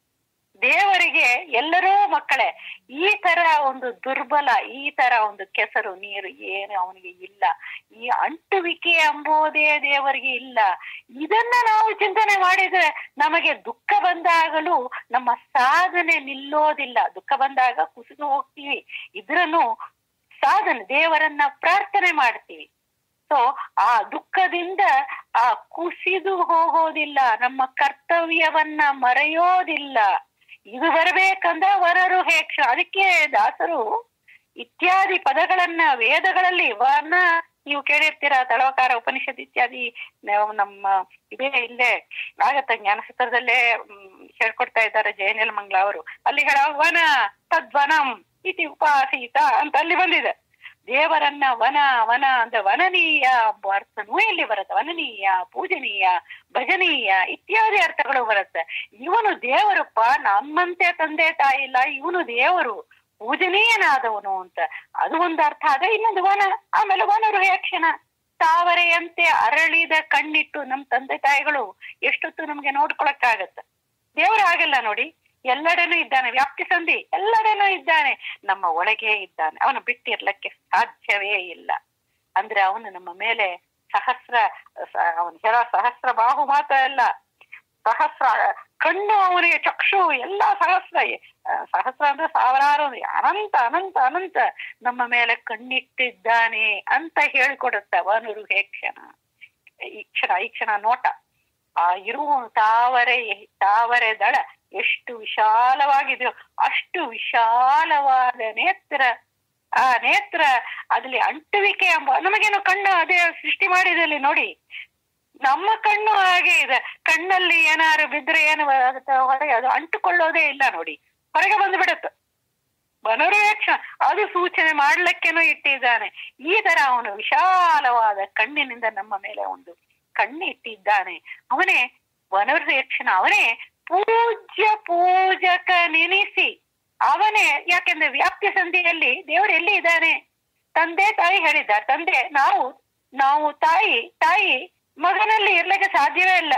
ದೇವರಿಗೆ ಎಲ್ಲರೂ ಮಕ್ಕಳೇ ಈ ತರ ಒಂದು ದುರ್ಬಲ ಈ ತರ ಒಂದು ಕೆಸರು ನೀರು ಏನು ಅವನಿಗೆ ಇಲ್ಲ ಈ ಅಂಟುವಿಕೆ ಎಂಬುದೇ ದೇವರಿಗೆ ಇಲ್ಲ ಇದನ್ನ ನಾವು ಚಿಂತನೆ ಮಾಡಿದ್ರೆ ನಮಗೆ ದುಃಖ ಬಂದಾಗಲೂ ನಮ್ಮ ಸಾಧನೆ ನಿಲ್ಲೋದಿಲ್ಲ ದುಃಖ ಬಂದಾಗ ಕುಸಿದು ಹೋಗ್ತೀವಿ ಇದ್ರನ್ನು ಸಾಧನೆ ದೇವರನ್ನ ಪ್ರಾರ್ಥನೆ ಮಾಡ್ತೀವಿ ಸೊ ಆ ದುಃಖದಿಂದ ಆ ಕುಸಿದು ಹೋಗೋದಿಲ್ಲ ನಮ್ಮ ಕರ್ತವ್ಯವನ್ನ ಮರೆಯೋದಿಲ್ಲ ಇದು ಬರಬೇಕಂದ್ರೆ ವರರು ಹೇಕ್ಷ ಅದಕ್ಕೆ ದಾಸರು ಇತ್ಯಾದಿ ಪದಗಳನ್ನ ವೇದಗಳಲ್ಲಿ ವನ ನೀವು ಕೇಳಿರ್ತೀರ ತಳವಕಾರ ಉಪನಿಷತ್ ಇತ್ಯಾದಿ ನಾವು ನಮ್ಮ ಇದೇ ಇಲ್ಲೇ ಆಗತ್ತ ಜ್ಞಾನಸೂತ್ರದಲ್ಲೇ ಹ್ಮ್, ಹೇಳ್ಕೊಡ್ತಾ ಇದ್ದಾರೆ ಜಯನೇಲ್ ಮಂಗ್ಲ ಅವರು ಅಲ್ಲಿ ಹೇಳ ವನ ತದ್ವನಂ ಇತಿ ಉಪಾಸೀತ ಅಂತ ಅಲ್ಲಿ ಬಂದಿದೆ ದೇವರನ್ನ ವನ ವನ ಅಂದ್ರೆ ವನನೀಯ ಎಂಬ ಅರ್ಥನೂ ಇಲ್ಲಿ ಬರುತ್ತೆ ವನನೀಯ ಪೂಜನೀಯ ಭಜನೀಯ ಇತ್ಯಾದಿ ಅರ್ಥಗಳು ಬರುತ್ತೆ ಇವನು ದೇವರಪ್ಪ ನಮ್ಮಂತೆ ತಂದೆ ತಾಯಿ ಇಲ್ಲ ಇವನು ದೇವರು ಪೂಜನೀಯನಾದವನು ಅಂತ ಅದು ಒಂದು ಅರ್ಥ ಆದ ಇನ್ನೊಂದು ವನ ಆಮೇಲೆ ವನರು ಯಕ್ಷಣ ತಾವರೆಯಂತೆ ಅರಳಿದ ಕಣ್ಣಿಟ್ಟು ನಮ್ ತಂದೆ ತಾಯಿಗಳು ಎಷ್ಟೊತ್ತು ನಮ್ಗೆ ನೋಡ್ಕೊಳಕ್ಕಾಗತ್ತ ದೇವರು ಹಾಗೆಲ್ಲ ನೋಡಿ ಎಲ್ಲೆಡೆನೂ ಇದ್ದಾನೆ ವ್ಯಾಪ್ತಿ ಸಂಧಿ ಎಲ್ಲೆಡೆನೂ ಇದ್ದಾನೆ ನಮ್ಮ ಒಳಗೆ ಇದ್ದಾನೆ ಅವನು ಬಿಟ್ಟಿರ್ಲಕ್ಕೆ ಸಾಧ್ಯವೇ ಇಲ್ಲ ಅಂದ್ರೆ ಅವನು ನಮ್ಮ ಮೇಲೆ ಸಹಸ್ರ ಅವನು ಹೇಳೋ ಸಹಸ್ರ ಬಾಹು ಮಾತ್ರ ಅಲ್ಲ ಸಹಸ್ರ ಕಣ್ಣು ಅವನಿಗೆ ಚಕ್ಷು ಎಲ್ಲ ಸಹಸ್ರ ಆ, ಸಹಸ್ರ ಅಂದ್ರೆ ಸಾವಿರಾರು ಅನಂತ ಅನಂತ ಅನಂತ ನಮ್ಮ ಮೇಲೆ ಕಣ್ಣಿಟ್ಟಿದ್ದಾನೆ ಅಂತ ಹೇಳ್ಕೊಡುತ್ತ ವನುರು ಹೇಕ್ಷಣ ಈ ಕ್ಷಣ ಈ ಕ್ಷಣ ನೋಟ ಆ ಇರುವ ತಾವರೆ ತಾವರೆ ದಳ ಎಷ್ಟು ವಿಶಾಲವಾಗಿದೆಯೋ ಅಷ್ಟು ವಿಶಾಲವಾದ ನೇತ್ರ ಆ ನೇತ್ರ ಅದ್ರಲ್ಲಿ ಅಂಟುವಿಕೆ ಎಂಬ ನಮಗೇನು ಕಣ್ಣು ಅದೇ ಸೃಷ್ಟಿ ಮಾಡಿದಲ್ಲಿ ನೋಡಿ ನಮ್ಮ ಕಣ್ಣು ಹಾಗೆ ಇದೆ ಕಣ್ಣಲ್ಲಿ ಏನಾದ್ರು ಬಿದ್ರೆ ಏನು ಆಗುತ್ತೆ ಹೊರಗೆ ಅದು ಅಂಟುಕೊಳ್ಳೋದೇ ಇಲ್ಲ ನೋಡಿ ಹೊರಗೆ ಬಂದು ಬಿಡುತ್ತೆ ಮನೋರೇಕ್ಷ ಅದು ಸೂಚನೆ ಮಾಡ್ಲಿಕ್ಕೇನೋ ಇಟ್ಟಿದ್ದಾನೆ ಈ ತರ ಅವನು ವಿಶಾಲವಾದ ಕಣ್ಣಿನಿಂದ ನಮ್ಮ ಮೇಲೆ ಒಂದು ಕಣ್ಣು ಇಟ್ಟಿದ್ದಾನೆ ಅವನೇ ವನೋರೇಕ್ಷಣ ಅವನೇ ಪೂಜ್ಯ ಪೂಜಕ ನೆನೆಸಿ ಅವನೇ ಯಾಕೆಂದ್ರೆ ವ್ಯಾಪ್ತಿ ಸಂಧಿಯಲ್ಲಿ ದೇವರು ಎಲ್ಲಿ ಇದ್ದಾನೆ ತಂದೆ ತಾಯಿ ಹೇಳಿದ್ದಾರೆ ತಂದೆ ನಾವು ನಾವು ತಾಯಿ ತಾಯಿ ಮಗನಲ್ಲಿ ಇರ್ಲಿಕ್ಕೆ ಸಾಧ್ಯವೇ ಇಲ್ಲ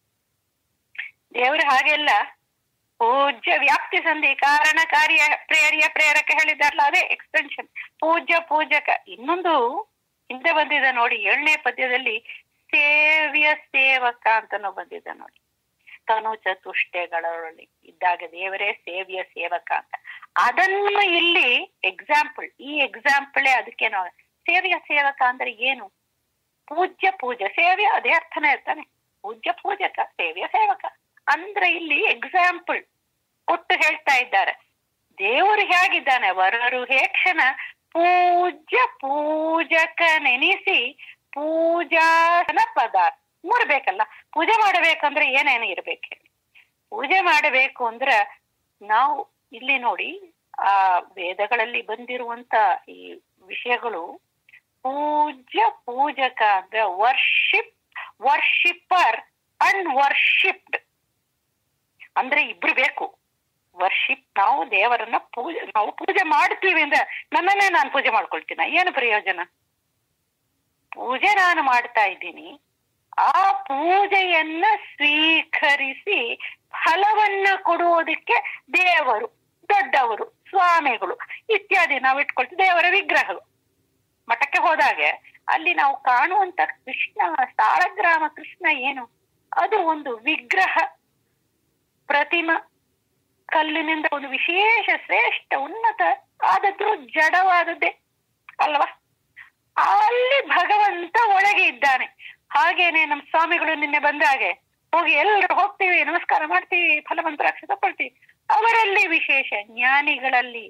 ದೇವರು ಹಾಗೆಲ್ಲ ಪೂಜ್ಯ ವ್ಯಾಪ್ತಿ ಸಂಧಿ ಕಾರಣ ಕಾರ್ಯ ಪ್ರೇರಿಯ ಪ್ರೇರಕ ಹೇಳಿದಾರಲ್ಲ ಅದೇ ಎಕ್ಸ್ಟೆನ್ಷನ್ ಪೂಜ್ಯ ಪೂಜಕ ಇನ್ನೊಂದು ಹಿಂದೆ ಬಂದಿದೆ ನೋಡಿ ಏಳನೇ ಪದ್ಯದಲ್ಲಿ ಸೇವ್ಯ ಸೇವಕ ಅಂತನೂ ಬಂದಿದೆ ನೋಡಿ ತನು ಚತುಷ್ಟಯಗಳಲ್ಲಿ ಇದ್ದಾಗ ದೇವರೇ ಸೇವ್ಯ ಸೇವಕ ಅಂತ ಅದನ್ನು ಇಲ್ಲಿ ಎಕ್ಸಾಂಪಲ್ ಈ ಎಕ್ಸಾಂಪಲೇ ಅದಕ್ಕೆ ನಾವು ಸೇವ್ಯ ಸೇವಕ ಅಂದ್ರೆ ಏನು ಪೂಜ್ಯ ಪೂಜೆ ಸೇವ್ಯ ಅದೇ ಅರ್ಥನೇ ಇರ್ತಾನೆ ಪೂಜ್ಯ ಪೂಜಕ ಸೇವ್ಯ ಸೇವಕ ಅಂದ್ರೆ ಇಲ್ಲಿ ಎಕ್ಸಾಂಪಲ್ ಕೊಟ್ಟು ಹೇಳ್ತಾ ಇದ್ದಾರೆ ದೇವರು ಹೇಗಿದ್ದಾನೆ ವರರು ಹೇಕ್ಷಣ ಪೂಜ್ಯ ಪೂಜಕ ನೆನೆಸಿ ಪೂಜಾಸನ ಪದಾರ್ಥ ಮೂರು ಬೇಕಲ್ಲ ಪೂಜೆ ಮಾಡಬೇಕಂದ್ರೆ ಏನೇನು ಇರ್ಬೇಕು ಹೇಳಿ ಪೂಜೆ ಮಾಡಬೇಕು ಅಂದ್ರ ನಾವು ಇಲ್ಲಿ ನೋಡಿ ಆ ವೇದಗಳಲ್ಲಿ ಬಂದಿರುವಂತ ಈ ವಿಷಯಗಳು ಪೂಜ್ಯ ಪೂಜಕ ಅಂದ್ರೆ ವರ್ಷಿಪ್ ವರ್ಷಿಪರ್ ಅಂಡ್ ವರ್ಷಿಪ್ಡ್ ಅಂದ್ರೆ ಇಬ್ರು ಬೇಕು ವರ್ಷಿಪ್ ನಾವು ದೇವರನ್ನ ಪೂಜೆ ನಾವು ಪೂಜೆ ಮಾಡ್ತೀವಿ ಅಂದ್ರೆ ನನ್ನನ್ನೇ ನಾನು ಪೂಜೆ ಮಾಡ್ಕೊಳ್ತೀನ ಏನು ಪ್ರಯೋಜನ ಪೂಜೆ ನಾನು ಮಾಡ್ತಾ ಇದ್ದೀನಿ ಆ ಪೂಜೆಯನ್ನ ಸ್ವೀಕರಿಸಿ ಫಲವನ್ನ ಕೊಡುವುದಕ್ಕೆ ದೇವರು ದೊಡ್ಡವರು ಸ್ವಾಮಿಗಳು ಇತ್ಯಾದಿ ನಾವು ಇಟ್ಕೊಳ್ತೀವಿ ದೇವರ ವಿಗ್ರಹಗಳು ಮಠಕ್ಕೆ ಹೋದಾಗೆ ಅಲ್ಲಿ ನಾವು ಕಾಣುವಂತ ಕೃಷ್ಣ ಸಾಳಗ್ರಾಮ ಕೃಷ್ಣ ಏನು ಅದು ಒಂದು ವಿಗ್ರಹ ಪ್ರತಿಮ ಕಲ್ಲಿನಿಂದ ಒಂದು ವಿಶೇಷ ಶ್ರೇಷ್ಠ ಉನ್ನತ ಆದದ್ದು ಜಡವಾದದ್ದೇ ಅಲ್ವಾ ಅಲ್ಲಿ ಭಗವಂತ ಒಳಗೆ ಇದ್ದಾನೆ ಹಾಗೇನೆ ನಮ್ಮ ಸ್ವಾಮಿಗಳು ನಿನ್ನೆ ಬಂದಾಗೆ ಹೋಗಿ ಎಲ್ಲರೂ ಹೋಗ್ತೀವಿ ನಮಸ್ಕಾರ ಮಾಡ್ತೀವಿ ಫಲಮಂತ್ರಾಕ್ಷ ತಗೊಳ್ತೀವಿ ಅವರಲ್ಲಿ ವಿಶೇಷ ಜ್ಞಾನಿಗಳಲ್ಲಿ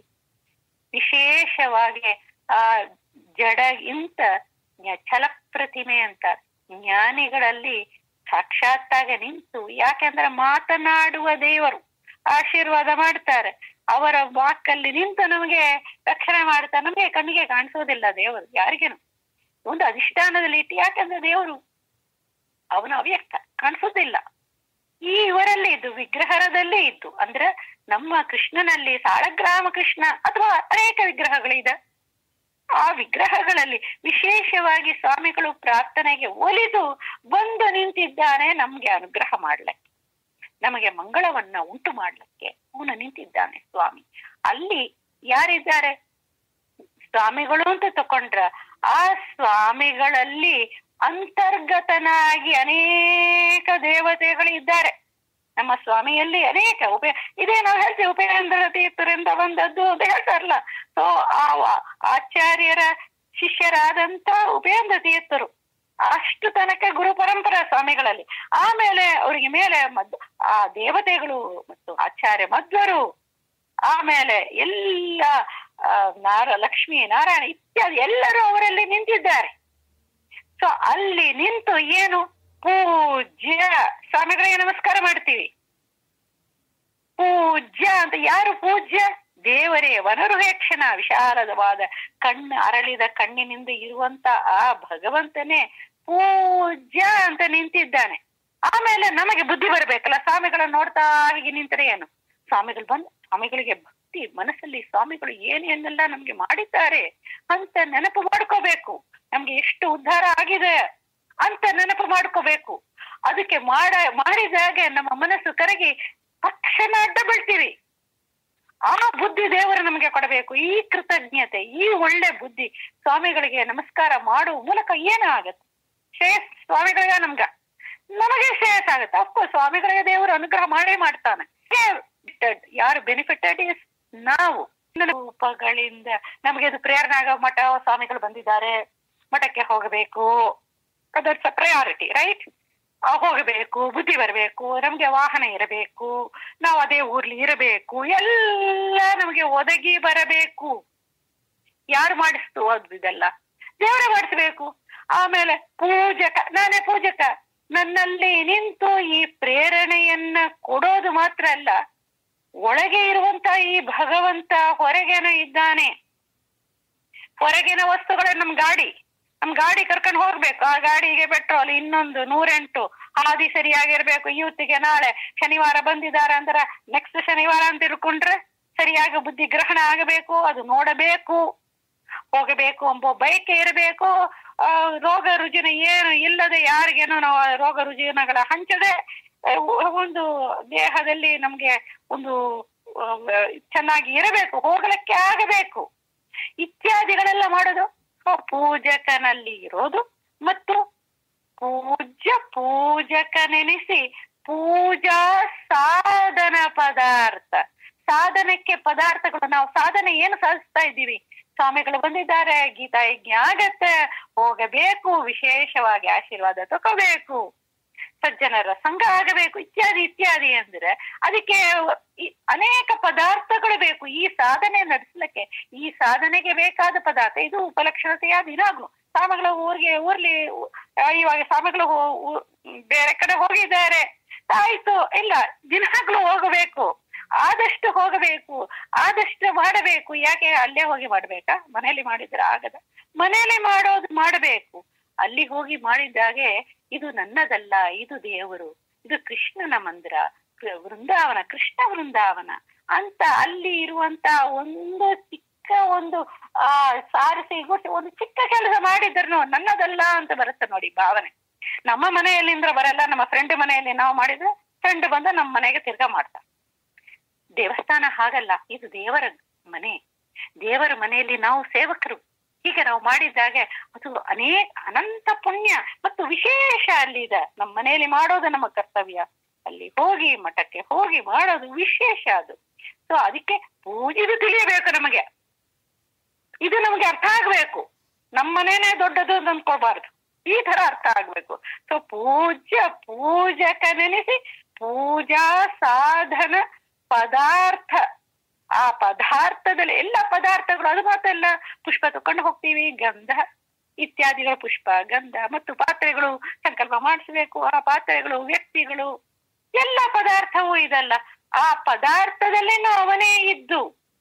ವಿಶೇಷವಾಗಿ ಆ ಜಡ ಇಂತ ಛಲ ಪ್ರತಿಮೆ ಅಂತ ಜ್ಞಾನಿಗಳಲ್ಲಿ ಸಾಕ್ಷಾತ್ತಾಗಿ ನಿಂತು ಯಾಕೆಂದ್ರೆ ಮಾತನಾಡುವ ದೇವರು ಆಶೀರ್ವಾದ ಮಾಡ್ತಾರೆ ಅವರ ವಾಕಲ್ಲಿ ನಿಂತು ನಮಗೆ ರಕ್ಷಣೆ ಮಾಡ್ತಾರೆ ನಮಗೆ ಕಣ್ಣಿಗೆ ಕಾಣಿಸೋದಿಲ್ಲ ದೇವರು ಯಾರಿಗೇನು ಒಂದು ಅಧಿಷ್ಠಾನದಲ್ಲಿ ಇಟ್ಟು ಯಾಕಂದ್ರೆ ದೇವರು ಅವನ ಅವ್ಯಕ್ತ ಕಾಣಿಸೋದಿಲ್ಲ ಈ ಇವರಲ್ಲಿ ಇದ್ದು ವಿಗ್ರಹದಲ್ಲಿ ಇದ್ದು ಅಂದ್ರೆ ನಮ್ಮ ಕೃಷ್ಣನಲ್ಲಿ ಸಾಳಗ್ರಾಮ ಕೃಷ್ಣ ಅಥವಾ ಅನೇಕ ವಿಗ್ರಹಗಳಿದೆ ಆ ವಿಗ್ರಹಗಳಲ್ಲಿ ವಿಶೇಷವಾಗಿ ಸ್ವಾಮಿಗಳು ಪ್ರಾರ್ಥನೆಗೆ ಒಲಿದು ಬಂದು ನಿಂತಿದ್ದಾನೆ ನಮ್ಗೆ ಅನುಗ್ರಹ ಮಾಡ್ಲಿಕ್ಕೆ ನಮಗೆ ಮಂಗಳವನ್ನ ಉಂಟು ಮಾಡ್ಲಿಕ್ಕೆ ಅವನು ನಿಂತಿದ್ದಾನೆ ಸ್ವಾಮಿ ಅಲ್ಲಿ ಯಾರಿದ್ದಾರೆ ಸ್ವಾಮಿಗಳು ಅಂತ ತಕೊಂಡ್ರ ಆ ಸ್ವಾಮಿಗಳಲ್ಲಿ ಅಂತರ್ಗತನಾಗಿ ಅನೇಕ ದೇವತೆಗಳು ಇದ್ದಾರೆ ನಮ್ಮ ಸ್ವಾಮಿಯಲ್ಲಿ ಅನೇಕ ಉಪಯ ಇದೇ ನಾವು ಹೇಳ್ತೀವಿ ಉಪೇಂದ್ರ ತೀರ್ಥರಿಂದ ಬಂದದ್ದು ಅಂತ ಹೇಳ್ತಾರಲ್ಲ ಸೊ ಆ ವ- ಆಚಾರ್ಯರ ಶಿಷ್ಯರಾದಂತ ಉಪೇಂದ್ರ ತೀರ್ಥರು ಅಷ್ಟು ತನಕ ಗುರು ಪರಂಪರಾ ಸ್ವಾಮಿಗಳಲ್ಲಿ ಆಮೇಲೆ ಅವರಿಗೆ ಮೇಲೆ ಮದ್ ಆ ದೇವತೆಗಳು ಮತ್ತು ಆಚಾರ್ಯ ಮಧ್ವರು ಆಮೇಲೆ ಎಲ್ಲ ಆ, ನಾರ ಲಕ್ಷ್ಮೀ ನಾರಾಯಣ ಇತ್ಯಾದಿ ಎಲ್ಲರೂ ಅವರಲ್ಲಿ ನಿಂತಿದ್ದಾರೆ ಸೊ ಅಲ್ಲಿ ನಿಂತು ಏನು ಪೂಜ್ಯ ಸ್ವಾಮಿಗಳಿಗೆ ನಮಸ್ಕಾರ ಮಾಡ್ತೀವಿ ಪೂಜ್ಯ ಅಂತ ಯಾರು ಪೂಜ್ಯ ದೇವರೇ ವನರುಹೇಕ್ಷಣ ವಿಶಾಲವಾದ ಕಣ್ಣು ಅರಳಿದ ಕಣ್ಣಿನಿಂದ ಇರುವಂತ ಆ ಭಗವಂತನೇ ಪೂಜ್ಯ ಅಂತ ನಿಂತಿದ್ದಾನೆ ಆಮೇಲೆ ನಮಗೆ ಬುದ್ಧಿ ಬರ್ಬೇಕಲ್ಲ ಸ್ವಾಮಿಗಳನ್ನ ನೋಡ್ತಾ ಹೀಗೆ ನಿಂತರೆ ಏನು ಸ್ವಾಮಿಗಳು ಬಂದು ಸ್ವಾಮಿಗಳಿಗೆ ಭಕ್ತಿ ಮನಸ್ಸಲ್ಲಿ ಸ್ವಾಮಿಗಳು ಏನೇನೆಲ್ಲ ನಮ್ಗೆ ಮಾಡಿದ್ದಾರೆ ಅಂತ ನೆನಪು ಮಾಡ್ಕೋಬೇಕು ನಮ್ಗೆ ಎಷ್ಟು ಉದ್ಧಾರ ಆಗಿದೆ ಅಂತ ನೆನಪು ಮಾಡ್ಕೋಬೇಕು ಅದಕ್ಕೆ ಮಾಡ ಮಾಡಿದಾಗ ನಮ್ಮ ಮನಸ್ಸು ಕರಗಿ ತಕ್ಷಣ ಅಡ್ಡ ಬೀಳ್ತೀವಿ ಆ ಬುದ್ಧಿ ದೇವರು ನಮಗೆ ಕೊಡಬೇಕು ಈ ಕೃತಜ್ಞತೆ ಈ ಒಳ್ಳೆ ಬುದ್ಧಿ ಸ್ವಾಮಿಗಳಿಗೆ ನಮಸ್ಕಾರ ಮಾಡುವ ಮೂಲಕ ಏನಾಗತ್ತೆ ಶ್ರೇಯಸ್ ಸ್ವಾಮಿಗಳಿಗೆ ನಮ್ಗ ನಮಗೆ ಶ್ರೇಯಸ್ ಆಗುತ್ತೆ ಅಫ್ಕೋರ್ಸ್ ಸ್ವಾಮಿಗಳಿಗೆ ದೇವರು ಅನುಗ್ರಹ ಮಾಡೇ ಮಾಡ್ತಾನೆ Benefited. ಯಾರು ಬೆನಿಫಿಟೆಡ್ ಇಸ್ ನಾವು ರೂಪಗಳಿಂದ ನಮಗೆ ಅದು ಪ್ರೇರಣೆ ಆಗೋ ಮಠ ಸ್ವಾಮಿಗಳು ಬಂದಿದ್ದಾರೆ ಮಠಕ್ಕೆ ಹೋಗಬೇಕು ಅದರ್ಸ್ ಪ್ರಯಾರಿಟಿ ರೈಟ್ ಹೋಗಬೇಕು ಬುದ್ಧಿ ಬರಬೇಕು ನಮ್ಗೆ ವಾಹನ ಇರಬೇಕು ನಾವು ಅದೇ ಊರ್ಲಿ ಇರಬೇಕು ಎಲ್ಲ ನಮಗೆ ಒದಗಿ ಬರಬೇಕು ಯಾರು ಮಾಡಿಸ್ತು ಅದು ಇದೆಲ್ಲ ದೇವರೇ ಮಾಡಿಸ್ಬೇಕು ಆಮೇಲೆ ಪೂಜಕ ನಾನೇ ಪೂಜಕ ನನ್ನಲ್ಲಿ ನಿಂತು ಈ ಪ್ರೇರಣೆಯನ್ನ ಕೊಡೋದು ಮಾತ್ರ ಅಲ್ಲ ಒಳಗೆ ಇರುವಂತ ಈ ಭಗವಂತ ಹೊರಗೇನೋ ಇದ್ದಾನೆ ಹೊರಗಿನ ವಸ್ತುಗಳು ನಮ್ ಗಾಡಿ ನಮ್ ಗಾಡಿ ಕರ್ಕೊಂಡು ಹೋಗ್ಬೇಕು ಆ ಗಾಡಿಗೆ ಪೆಟ್ರೋಲ್ ಇನ್ನೊಂದು ನೂರೆಂಟು ಹಾದಿ ಸರಿಯಾಗಿರ್ಬೇಕು ಇವತ್ತಿಗೆ ನಾಳೆ ಶನಿವಾರ ಬಂದಿದ್ದಾರೆ ಅಂದ್ರೆ ನೆಕ್ಸ್ಟ್ ಶನಿವಾರ ಅಂತ ಇರ್ಕೊಂಡ್ರೆ ಸರಿಯಾಗಿ ಬುದ್ಧಿ ಗ್ರಹಣ ಆಗಬೇಕು ಅದು ನೋಡಬೇಕು ಹೋಗಬೇಕು ಎಂಬ ಬಯಕೆ ಇರಬೇಕು ಆ ರೋಗ ರುಜಿನ ಏನು ಇಲ್ಲದೆ ಯಾರಿಗೇನೋ ನಾವು ಆ ರೋಗ ರುಜಿನಗಳ ಹಂಚದೆ ಆ, ಒಂದು ದೇಹದಲ್ಲಿ ನಮ್ಗೆ ಒಂದು ಆ, ಚೆನ್ನಾಗಿ ಇರಬೇಕು ಹೋಗ್ಲಿಕ್ಕೆ ಆಗಬೇಕು ಇತ್ಯಾದಿಗಳೆಲ್ಲ ಮಾಡೋದು ಸೊ ಪೂಜಕನಲ್ಲಿ ಇರೋದು ಮತ್ತು ಪೂಜ್ಯ ಪೂಜಕನೆನಿಸಿ ಪೂಜಾ ಸಾಧನ ಪದಾರ್ಥ ಸಾಧನಕ್ಕೆ ಪದಾರ್ಥಗಳು ನಾವು ಸಾಧನೆ ಏನು ಸಾಧಿಸ್ತಾ ಇದ್ದೀವಿ ಸ್ವಾಮಿಗಳು ಬಂದಿದ್ದಾರೆ ಗೀತಾ ಯಜ್ಞ ಆಗತ್ತೆ ಹೋಗಬೇಕು ವಿಶೇಷವಾಗಿ ಆಶೀರ್ವಾದ ತಗೋಬೇಕು ಸಜ್ಜನರ ಸಂಘ ಆಗಬೇಕು ಇತ್ಯಾದಿ ಇತ್ಯಾದಿ ಅಂದ್ರೆ ಅದಕ್ಕೆ ಈ ಅನೇಕ ಪದಾರ್ಥಗಳು ಬೇಕು ಈ ಸಾಧನೆ ನಡೆಸಲಿಕ್ಕೆ ಈ ಸಾಧನೆಗೆ ಬೇಕಾದ ಪದಾರ್ಥ ಇದು ಉಪಲಕ್ಷಣತೆಯ ದಿನಾಗ್ಲು ಸ್ವಾಮಿಗಳು ಊರಿಗೆ ಊರ್ಲಿ ಆ, ಇವಾಗ ಸ್ವಾಮಿಗಳು ಹೋ- ಊ- ಬೇರೆ ಕಡೆ ಹೋಗಿದ್ದಾರೆ ಆಯ್ತು ಇಲ್ಲ ದಿನಾಗ್ಲೂ ಹೋಗಬೇಕು ಆದಷ್ಟು ಹೋಗಬೇಕು ಆದಷ್ಟು ಮಾಡಬೇಕು ಯಾಕೆ ಅಲ್ಲೇ ಹೋಗಿ ಮಾಡ್ಬೇಕಾ ಮನೆಯಲ್ಲಿ ಮಾಡಿದ್ರೆ ಆಗದ ಮನೆಯಲ್ಲಿ ಮಾಡೋದು ಮಾಡಬೇಕು ಅಲ್ಲಿ ಹೋಗಿ ಮಾಡಿದ್ದಾಗೆ ಇದು ನನ್ನದಲ್ಲ ಇದು ದೇವರು ಇದು ಕೃಷ್ಣನ ಮಂದಿರ ಕೃ- ವೃಂದಾವನ ಕೃಷ್ಣ ವೃಂದಾವನ ಅಂತ ಅಲ್ಲಿ ಇರುವಂತ ಒಂದು ಚಿಕ್ಕ ಒಂದು ಆ ಸಾರಿಸಿ ಗುಡಿಸಿ ಒಂದು ಚಿಕ್ಕ ಕೆಲಸ ಮಾಡಿದ್ರು ನನ್ನದಲ್ಲ ಅಂತ ಬರುತ್ತೆ ನೋಡಿ ಭಾವನೆ ನಮ್ಮ ಮನೆಯಲ್ಲಿಂದ್ರ ಬರಲ್ಲ ನಮ್ಮ ಫ್ರೆಂಡ್ ಮನೆಯಲ್ಲಿ ನಾವು ಮಾಡಿದ್ರೆ ಫ್ರೆಂಡ್ ಬಂದು ನಮ್ಮ ಮನೆಗೆ ತಿರ್ಗಾ ಮಾಡ್ತಾರೆ ದೇವಸ್ಥಾನ ಹಾಗಲ್ಲ ಇದು ದೇವರ ಮನೆ ದೇವರ ಮನೆಯಲ್ಲಿ ನಾವು ಸೇವಕರು ಹೀಗೆ ನಾವು ಮಾಡಿದ್ದಾಗೆ ಅದು ಅನೇಕ ಅನಂತ ಪುಣ್ಯ ಮತ್ತು ವಿಶೇಷ ಅಲ್ಲಿ ಇದೆ ನಮ್ಮ ಮನೆಯಲ್ಲಿ ಮಾಡೋದು ನಮ್ಮ ಕರ್ತವ್ಯ ಅಲ್ಲಿ ಹೋಗಿ ಮಠಕ್ಕೆ ಹೋಗಿ ಮಾಡೋದು ವಿಶೇಷ ಅದು ಸೊ ಅದಕ್ಕೆ ಪೂಜೆದು ತಿಳಿಯಬೇಕು ನಮಗೆ ಇದು ನಮಗೆ ಅರ್ಥ ಆಗ್ಬೇಕು ನಮ್ಮ ಮನೇನೆ ದೊಡ್ಡದು ಅಂತ ಅನ್ಕೋಬಾರ್ದು ಈ ತರ ಅರ್ಥ ಆಗ್ಬೇಕು ಸೊ ಪೂಜ್ಯ ಪೂಜಕನೆನಿಸಿ ಪೂಜಾ ಸಾಧನ ಪದಾರ್ಥ ಆ ಪದಾರ್ಥದಲ್ಲಿ ಎಲ್ಲ ಪದಾರ್ಥಗಳು ಅದು ಮಾತ್ರ ಎಲ್ಲ ಪುಷ್ಪ ತಕೊಂಡು ಹೋಗ್ತೀವಿ ಗಂಧ ಇತ್ಯಾದಿಗಳ ಪುಷ್ಪ ಗಂಧ ಮತ್ತು ಪಾತ್ರೆಗಳು ಸಂಕಲ್ಪ ಮಾಡಿಸ್ಬೇಕು ಆ ಪಾತ್ರೆಗಳು ವ್ಯಕ್ತಿಗಳು ಎಲ್ಲ ಪದಾರ್ಥವೂ ಇದಲ್ಲ ಆ ಪದಾರ್ಥದಲ್ಲೇನು ಅವನೇ ಇದ್ದು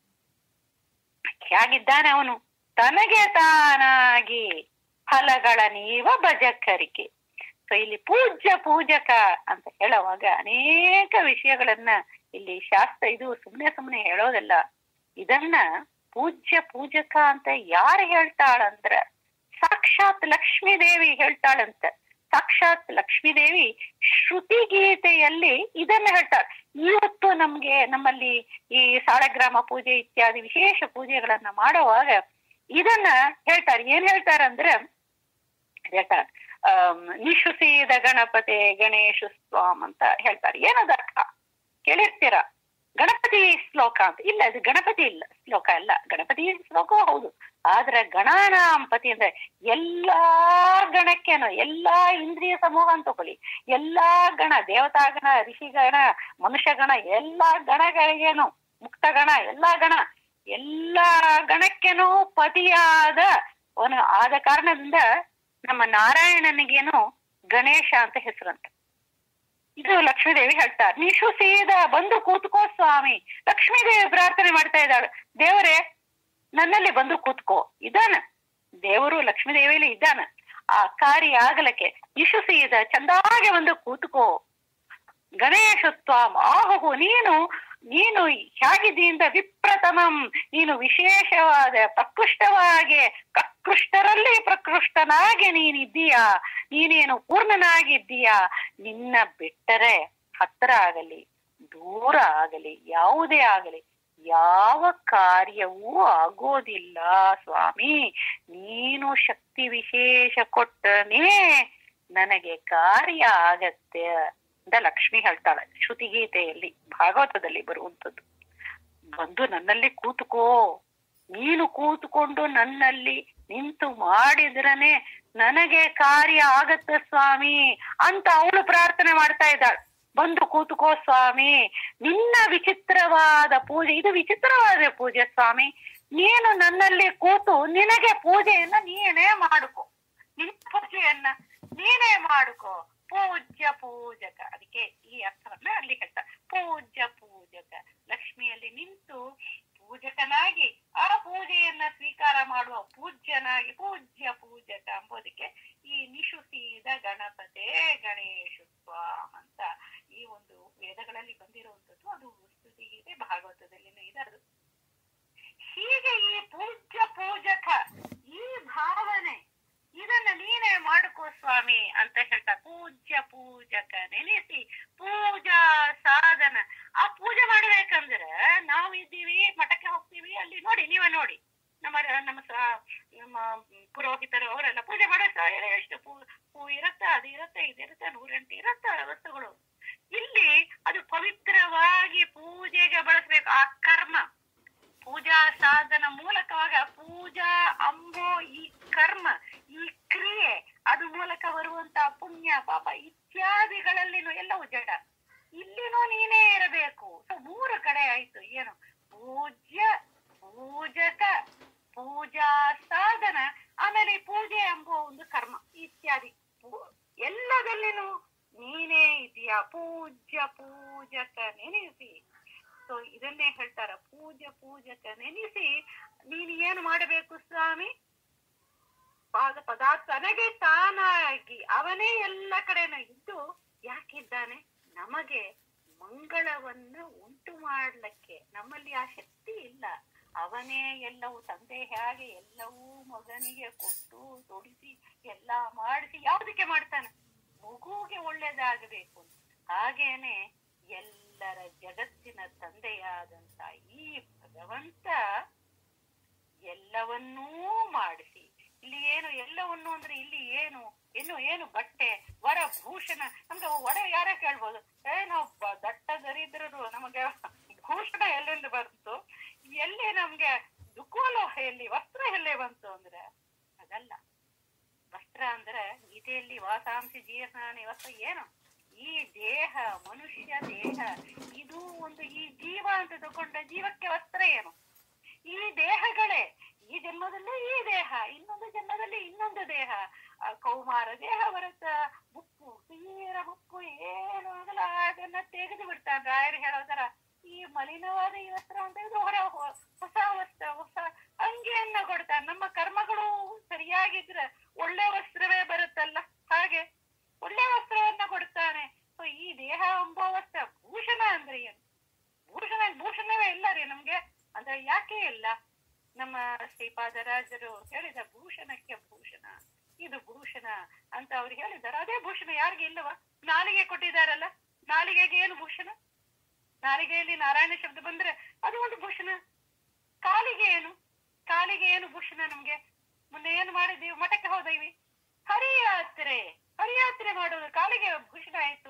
ಹೇಗಿದ್ದಾನೆ ಅವನು ತನಗೆ ತಾನಾಗಿ ಫಲಗಳ ನೀವ ಭಜಕರಿಕೆ ಸೊ ಇಲ್ಲಿ ಪೂಜ್ಯ ಪೂಜಕ ಅಂತ ಹೇಳುವಾಗ ಅನೇಕ ವಿಷಯಗಳನ್ನ ಇಲ್ಲಿ ಶಾಸ್ತ್ರ ಇದು ಸುಮ್ನೆ ಸುಮ್ನೆ ಹೇಳೋದಲ್ಲ ಇದನ್ನ ಪೂಜ್ಯ ಪೂಜಕ ಅಂತ ಯಾರು ಹೇಳ್ತಾಳಂದ್ರ ಸಾಕ್ಷಾತ್ ಲಕ್ಷ್ಮೀ ದೇವಿ ಹೇಳ್ತಾಳಂತ ಸಾಕ್ಷಾತ್ ಲಕ್ಷ್ಮೀ ದೇವಿ ಶ್ರುತಿ ಗೀತೆಯಲ್ಲಿ ಇದನ್ನ ಹೇಳ್ತಾಳೆ ಇವತ್ತು ನಮ್ಗೆ ನಮ್ಮಲ್ಲಿ ಈ ಸಾಳಗ್ರಾಮ ಪೂಜೆ ಇತ್ಯಾದಿ ವಿಶೇಷ ಪೂಜೆಗಳನ್ನ ಮಾಡುವಾಗ ಇದನ್ನ ಹೇಳ್ತಾರೆ ಏನ್ ಹೇಳ್ತಾರಂದ್ರೆ ಹೇಳ್ತಾರೆ ಆಮ್, ನಿಶುಸಿದ ಗಣಪತಿ ಗಣೇಶ ಸ್ವಾಮ್ ಅಂತ ಹೇಳ್ತಾರೆ ಏನದ ಅರ್ಥ ಕೇಳಿರ್ತೀರ ಗಣಪತಿ ಶ್ಲೋಕ ಅಂತ ಇಲ್ಲ ಇದು ಗಣಪತಿ ಇಲ್ಲ ಶ್ಲೋಕ ಅಲ್ಲ ಗಣಪತಿ ಶ್ಲೋಕವೂ ಹೌದು ಆದ್ರೆ ಗಣಾನಾಂಪತಿ ಅಂದ್ರೆ ಎಲ್ಲಾ ಗಣಕ್ಕೇನು ಎಲ್ಲಾ ಇಂದ್ರಿಯ ಸಮೂಹ ಅಂತ ತಗೊಳ್ಳಿ ಎಲ್ಲಾ ಗಣ ದೇವತಾ ಗಣ ಋಷಿಗಣ ಮನುಷ್ಯ ಗಣ ಎಲ್ಲಾ ಗಣಗಳಿಗೇನು ಮುಕ್ತ ಗಣ ಎಲ್ಲಾ ಗಣ ಎಲ್ಲಾ ಗಣಕ್ಕೇನು ಪತಿಯಾದ ಅವನು ಆದ ಕಾರಣದಿಂದ ನಮ್ಮ ನಾರಾಯಣನಿಗೇನು ಗಣೇಶ ಅಂತ ಹೆಸರಂತ ಇದು ಲಕ್ಷ್ಮೀದೇವಿ ಹೇಳ್ತಾರೆ ನೀಶು ಸೀದಾ ಬಂದು ಕೂತ್ಕೋ ಸ್ವಾಮಿ ಲಕ್ಷ್ಮೀದೇವಿ ಪ್ರಾರ್ಥನೆ ಮಾಡ್ತಾ ಇದ್ದಾಳು ದೇವರೇ ನನ್ನಲ್ಲಿ ಬಂದು ಕೂತ್ಕೋ ಇದಾನ ದೇವರು ಲಕ್ಷ್ಮೀದೇವಿಯಲ್ಲಿ ಇದ್ದಾನ ಆ ಕಾರ್ಯ ಆಗಲಕ್ಕೆ ಇಶು ಸೀದ ಚಂದಾಗೆ ಬಂದು ಕೂತ್ಕೋ ಗಣೇಶತ್ವ ಆಹು ನೀನು ನೀನು ಹೇಗಿದ್ದೀಂದ ವಿಪ್ರತಮಂ ನೀನು ವಿಶೇಷವಾದ ಪ್ರಕೃಷ್ಟವಾಗಿ ಪ್ರಕೃಷ್ಟರಲ್ಲಿ ಪ್ರಕೃಷ್ಟನಾಗಿ ನೀನಿದ್ದೀಯಾ ನೀನೇನು ಪೂರ್ಣನಾಗಿದ್ದೀಯಾ ನಿನ್ನ ಬಿಟ್ಟರೆ ಹತ್ರ ಆಗಲಿ ದೂರ ಆಗಲಿ ಯಾವುದೇ ಆಗಲಿ ಯಾವ ಕಾರ್ಯವೂ ಆಗೋದಿಲ್ಲ ಸ್ವಾಮಿ ನೀನು ಶಕ್ತಿ ವಿಶೇಷ ಕೊಟ್ಟನೇ ನನಗೆ ಕಾರ್ಯ ಆಗತ್ತೆ ಅಂತ ಲಕ್ಷ್ಮಿ ಹೇಳ್ತಾಳೆ ಶ್ರುತಿಗೀತೆಯಲ್ಲಿ ಭಾಗವತದಲ್ಲಿ ಬರುವಂತದ್ದು ಬಂದು ನನ್ನಲ್ಲಿ ಕೂತುಕೋ ನೀನು ಕೂತ್ಕೊಂಡು ನನ್ನಲ್ಲಿ ನಿಂತು ಮಾಡಿದ್ರನೆ ನನಗೆ ಕಾರ್ಯ ಆಗತ್ತೆ ಸ್ವಾಮಿ ಅಂತ ಅವಳು ಪ್ರಾರ್ಥನೆ ಮಾಡ್ತಾ ಇದ್ದಾಳೆ ಬಂದು ಕೂತುಕೋ ಸ್ವಾಮಿ ನಿನ್ನ ವಿಚಿತ್ರವಾದ ಪೂಜೆ ಇದು ವಿಚಿತ್ರವಾದ ಪೂಜೆ ಸ್ವಾಮಿ ನೀನು ನನ್ನಲ್ಲಿ ಕೂತು ನಿನಗೆ ಪೂಜೆಯನ್ನ ನೀನೇ ಮಾಡುಕೋ ನಿನ್ನ ಪೂಜೆಯನ್ನ ನೀನೇ ಮಾಡುಕೋ ಪೂಜ್ಯ ಪೂಜಕ ಅದಕ್ಕೆ ಈ ಅರ್ಥವನ್ನ ಅಲ್ಲಿ ಹೇಳ್ತಾರೆ ಪೂಜ್ಯ ಪೂಜಕ ಲಕ್ಷ್ಮಿಯಲ್ಲಿ ನಿಂತು ಪೂಜಕನಾಗಿ ಆ ಪೂಜೆಯನ್ನ ಸ್ವೀಕಾರ ಮಾಡುವ ಪೂಜ್ಯನಾಗಿ ಪೂಜ್ಯ ಪೂಜಕ ಎಂಬುದಕ್ಕೆ ಈ ನಿಶುಸಿದ ಗಣಪತೆ ಗಣೇಶ ಸ್ವಾಮ್ ಅಂತ ಈ ಒಂದು ವೇದಗಳಲ್ಲಿ ಬಂದಿರುವಂತದ್ದು ಅದು ಸ್ತುತಿಗಿದೆ ಭಾಗವತದಲ್ಲಿನೂ ಇದೆ ಅದು ಹೀಗೆ ಈ ಪೂಜ್ಯ ಪೂಜಕ ಈ ಭಾವನೆ ಇದನ್ನ ನೀನೇ ಮಾಡ್ಕೋ ಸ್ವಾಮಿ ಅಂತ ಹೇಳ್ತಾರೆ ಪೂಜ್ಯ ಪೂಜಕ ನೆನೆಸಿ ಪೂಜಾ ಸಾಧನ ಆ ಪೂಜೆ ಮಾಡ್ಬೇಕಂದ್ರೆ ನಾವು ಇದ್ದೀವಿ ಮಠಕ್ಕೆ ಹೋಗ್ತೀವಿ ಅಲ್ಲಿ ನೋಡಿ ನೀವೇ ನೋಡಿ ನಮ್ಮ ನಮ್ಮ ಸ- ನಮ್ಮ ಪುರೋಹಿತರು ಅವರೆಲ್ಲ ಪೂಜೆ ಮಾಡೋ ಎಷ್ಟು ಪೂ ಹೂ ಇರುತ್ತೆ ಅದು ಇರುತ್ತೆ ಇದಿರುತ್ತೆ ನೂರೆಂಟು ಇರುತ್ತೆ ವಸ್ತುಗಳು ಇಲ್ಲಿ ಅದು ಪವಿತ್ರವಾಗಿ ಪೂಜೆಗೆ ಬಳಸ್ಬೇಕು ಆ ಕರ್ಮ ಪೂಜಾ ಸಾಧನ ಮೂಲಕವಾಗ ಪೂಜಾ ಅಂಬೋ ಈ ಕರ್ಮ ಈ ಕ್ರಿಯೆ ಅದು ಮೂಲಕ ಬರುವಂತ ಪುಣ್ಯ ಪಾಪ ಇತ್ಯಾದಿಗಳಲ್ಲಿನೂ ಎಲ್ಲವೂ ಜಡ ಇಲ್ಲಿನೂ ನೀನೇ ಇರಬೇಕು ಸೊ ಮೂರು ಕಡೆ ಆಯ್ತು ಏನು ಪೂಜ್ಯ ಪೂಜಕ ಪೂಜಾ ಸಾಧನ ಆಮೇಲೆ ಈ ಪೂಜೆ ಎಂಬುವ ಒಂದು ಕರ್ಮ ಇತ್ಯಾದಿ ಪೂ- ಎಲ್ಲದಲ್ಲಿನೂ ನೀನೇ ಇದೆಯಾ ಪೂಜ್ಯ ಪೂಜಕ ನೆನೆಸಿ ಸೊ ಇದನ್ನೇ ಹೇಳ್ತಾರ ಪೂಜೆ ಪೂಜಕ ನೆನೆಸಿ ನೀನು ಏನು ಮಾಡಬೇಕು ಸ್ವಾಮಿ ಪಾದ ಪದಾರ್ಥ ತನಗೆ ತಾನಾಗಿ ಅವನೇ ಎಲ್ಲ ಕಡೆನೂ ಇದ್ದು ಯಾಕಿದ್ದಾನೆ ನಮಗೆ ಮಂಗಳವನ್ನ ಉಂಟು ಮಾಡ್ಲಿಕ್ಕೆ ನಮ್ಮಲ್ಲಿ ಆ ಶಕ್ತಿ ಇಲ್ಲ ಅವನೇ ಎಲ್ಲವೂ ತಂದೆ ಹೇಗೆ ಎಲ್ಲವೂ ಮಗನಿಗೆ ಕೊಟ್ಟು ತೊಡಿಸಿ ಎಲ್ಲ ಮಾಡಿಸಿ ಯಾವುದಕ್ಕೆ ಮಾಡ್ತಾನೆ ಮಗುವಿಗೆ ಒಳ್ಳೇದಾಗಬೇಕು ಹಾಗೇನೆ ಎಲ್ಲರ ಜಗತ್ತಿನ ತಂದೆಯಾದಂತ ಈ ಭಗವಂತ ಎಲ್ಲವನ್ನೂ ಮಾಡಿಸಿ ಇಲ್ಲಿ ಏನು ಎಲ್ಲವನ್ನು ಅಂದ್ರೆ ಇಲ್ಲಿ ಏನು ಇನ್ನು ಏನು ಬಟ್ಟೆ ವರ ಭೂಷಣ ನಮ್ಗೆ ಒಡ ಯಾರ ಕೇಳ್ಬೋದು ಏ ನಾವು ಬ- ದಟ್ಟ ದರಿದ್ರರು ನಮಗೆ ಭೂಷಣ ಎಲ್ಲಿಂದ ಬಂತು ಎಲ್ಲಿ ನಮ್ಗೆ ದುಃಖೋಲ ಎಲ್ಲಿ ವಸ್ತ್ರ ಎಲ್ಲೇ ಬಂತು ಅಂದ್ರೆ ಅದಲ್ಲ ವಸ್ತ್ರ ಅಂದ್ರೆ ಗೀತೆಯಲ್ಲಿ ವಾಸಾಂಸಿ ಜೀರ್ಣಾನಿ ವಸ್ತ್ರ ಏನು ಈ ದೇಹ ಮನುಷ್ಯ ದೇಹ ಇದು ಒಂದು ಈ ಜೀವ ಅಂತ ತಗೊಂಡ ಜೀವಕ್ಕೆ ವಸ್ತ್ರ ಏನು ಈ ದೇಹಗಳೇ ಈ ಜನ್ಮದಲ್ಲಿ ಈ ದೇಹ ಇನ್ನೊಂದು ಜನ್ಮದಲ್ಲಿ ಇನ್ನೊಂದು ದೇಹ ಆ ಕೌಮಾರ ದೇಹ ಬರುತ್ತ ಮುಪ್ಪು ತೀರ ಮುಪ್ಪು ಏನು ಆಗಲ್ಲ ಅದನ್ನ ತೆಗೆದು ಬಿಡ್ತಾನೆ ರಾಯರು ಹೇಳೋದರ ಈ ಮಲಿನವಾದ ಈ ವಸ್ತ್ರ ಅಂತ ಇದು ಹೊರ ಹೊ- ಹೊಸ ವಸ್ತ್ರ ಹೊಸ ಅಂಗಿಯನ್ನ ಕೊಡ್ತಾನೆ ನಮ್ಮ ಕರ್ಮಗಳು ಸರಿಯಾಗಿದ್ರೆ ಒಳ್ಳೆ ವಸ್ತ್ರವೇ ಬರುತ್ತಲ್ಲ ಹಾಗೆ ಒಳ್ಳೆ ವಸ್ತ್ರವನ್ನ ಕೊಡ್ತಾನೆ ಸೊ ಈ ದೇಹ ಎಂಬ ವಸ್ತ್ರ ಭೂಷಣ ಅಂದ್ರೆ ಏನು ಭೂಷಣ ಭೂಷಣವೇ ಇಲ್ಲ ರೀ ನಮ್ಗೆ ಅಂದ್ರೆ ಯಾಕೆ ಇಲ್ಲ ನಮ್ಮ ಶ್ರೀಪಾದರಾಜರು ಹೇಳಿದ ಭೂಷಣಕ್ಕೆ ಭೂಷಣ ಇದು ಭೂಷಣ ಅಂತ ಅವ್ರು ಹೇಳಿದ್ದಾರೆ ಅದೇ ಭೂಷಣ ಯಾರಿಗೆ ಇಲ್ಲವ ನಾಲಿಗೆ ಕೊಟ್ಟಿದ್ದಾರಲ್ಲ ನಾಲಿಗೆಗೆ ಏನು ಭೂಷಣ ನಾಲಿಗೆಯಲ್ಲಿ ನಾರಾಯಣ ಶಬ್ದ ಬಂದ್ರೆ ಅದು ಒಂದು ಭೂಷಣ ಕಾಲಿಗೆ ಏನು ಕಾಲಿಗೆ ಏನು ಭೂಷಣ ನಮ್ಗೆ ಮೊನ್ನೆ ಏನು ಮಾಡಿದೀವಿ ಮಠಕ್ಕೆ ಹೋದೀವಿ ಹರಿಯಾತ್ರೆ ಹರಿಯಾತ್ರೆ ಮಾಡೋದು ಕಾಲಿಗೆ ಭೂಷಣ ಆಯ್ತು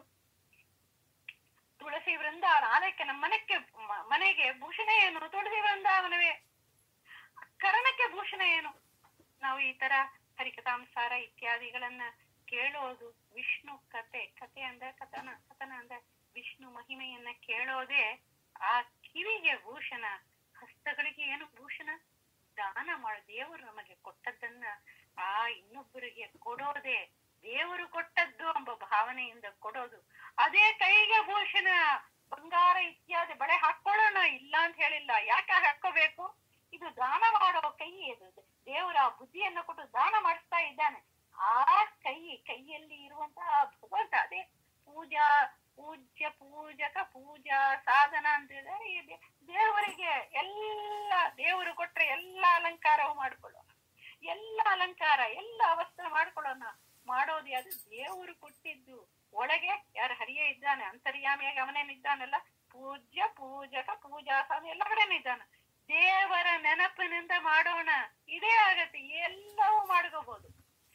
ತುಳಸಿ ವೃಂದಾವನ ಆಲಯಕ್ಕೆ ನಮ್ಮ ಮನೆಗೆ ಮ- ಮನೆಗೆ ಭೂಷಣ ಏನು ತುಳಸಿ ವೃಂದಾವನವೇ ಕರ್ಣಕ್ಕೆ ಭೂಷಣ ಏನು ನಾವು ಈ ತರ ಹರಿಕಥಾಂಸಾರ ಇತ್ಯಾದಿಗಳನ್ನ ಕೇಳೋದು ವಿಷ್ಣು ಕತೆ ಕತೆ ಅಂದ್ರೆ ಕಥನ ಕಥನ ಅಂದ್ರೆ ವಿಷ್ಣು ಮಹಿಮೆಯನ್ನ ಕೇಳೋದೇ ಆ ಕಿವಿಗೆ ಭೂಷಣ ಹಸ್ತಗಳಿಗೆ ಏನು ಭೂಷಣ ದಾನ ಮಾಡ ದೇವರು ನಮಗೆ ಕೊಟ್ಟದ್ದನ್ನ ಆ ಇನ್ನೊಬ್ಬರಿಗೆ ಕೊಡೋದೇ ದೇವರು ಕೊಟ್ಟದ್ದು ಎಂಬ ಭಾವನೆಯಿಂದ ಕೊಡೋದು ಅದೇ ಕೈಗೆ ಭೂಷಣ ಬಂಗಾರ ಇತ್ಯಾದಿ ಬಳೆ ಹಾಕೊಳ್ಳೋಣ ಇಲ್ಲ ಅಂತ ಹೇಳಿಲ್ಲ ಯಾಕೆ ಹಾಕೋಬೇಕು ಇದು ದಾನ ಮಾಡೋ ಕೈ ಇದು ದೇವರ ಬುದ್ಧಿಯನ್ನು ಕೊಟ್ಟು ದಾನ ಮಾಡಿಸ್ತಾ ಇದ್ದಾನೆ ಆ ಕೈ ಕೈಯಲ್ಲಿ ಇರುವಂತಹ ಭಗವಂತ ಅದೇ ಪೂಜಾ ಪೂಜ್ಯ ಪೂಜಕ ಪೂಜಾ ಸಾಧನ ಅಂತ ಹೇಳಿದ್ರೆ ಈ ದೇ- ದೇವರಿಗೆ ಎಲ್ಲ ದೇವರು ಕೊಟ್ರೆ ಎಲ್ಲ ಅಲಂಕಾರವು ಮಾಡ್ಕೊಳ್ಳೋಣ ಎಲ್ಲ ಅಲಂಕಾರ ಎಲ್ಲ ವಸ್ತ್ರ ಮಾಡ್ಕೊಳ್ಳೋಣ ಮಾಡೋದು ಅದು ದೇವರು ಕೊಟ್ಟಿದ್ದು ಒಳಗೆ ಯಾರು ಹರಿಯ ಇದ್ದಾನೆ ಅಂತರ್ಯಾಮಿಯಾಗಿ ಅವನೇನಿದ್ದಾನಲ್ಲ ಪೂಜ್ಯ ಪೂಜಕ ಪೂಜಾ ಸ್ವಾಮಿ ಎಲ್ಲ ಕಡೆನೂ ಇದ್ದಾನೆ ದೇವರ ನೆನಪಿನಿಂದ ಮಾಡೋಣ ಇದೇ ಆಗತ್ತೆ ಎಲ್ಲವೂ ಮಾಡ್ಕೋಬಹುದು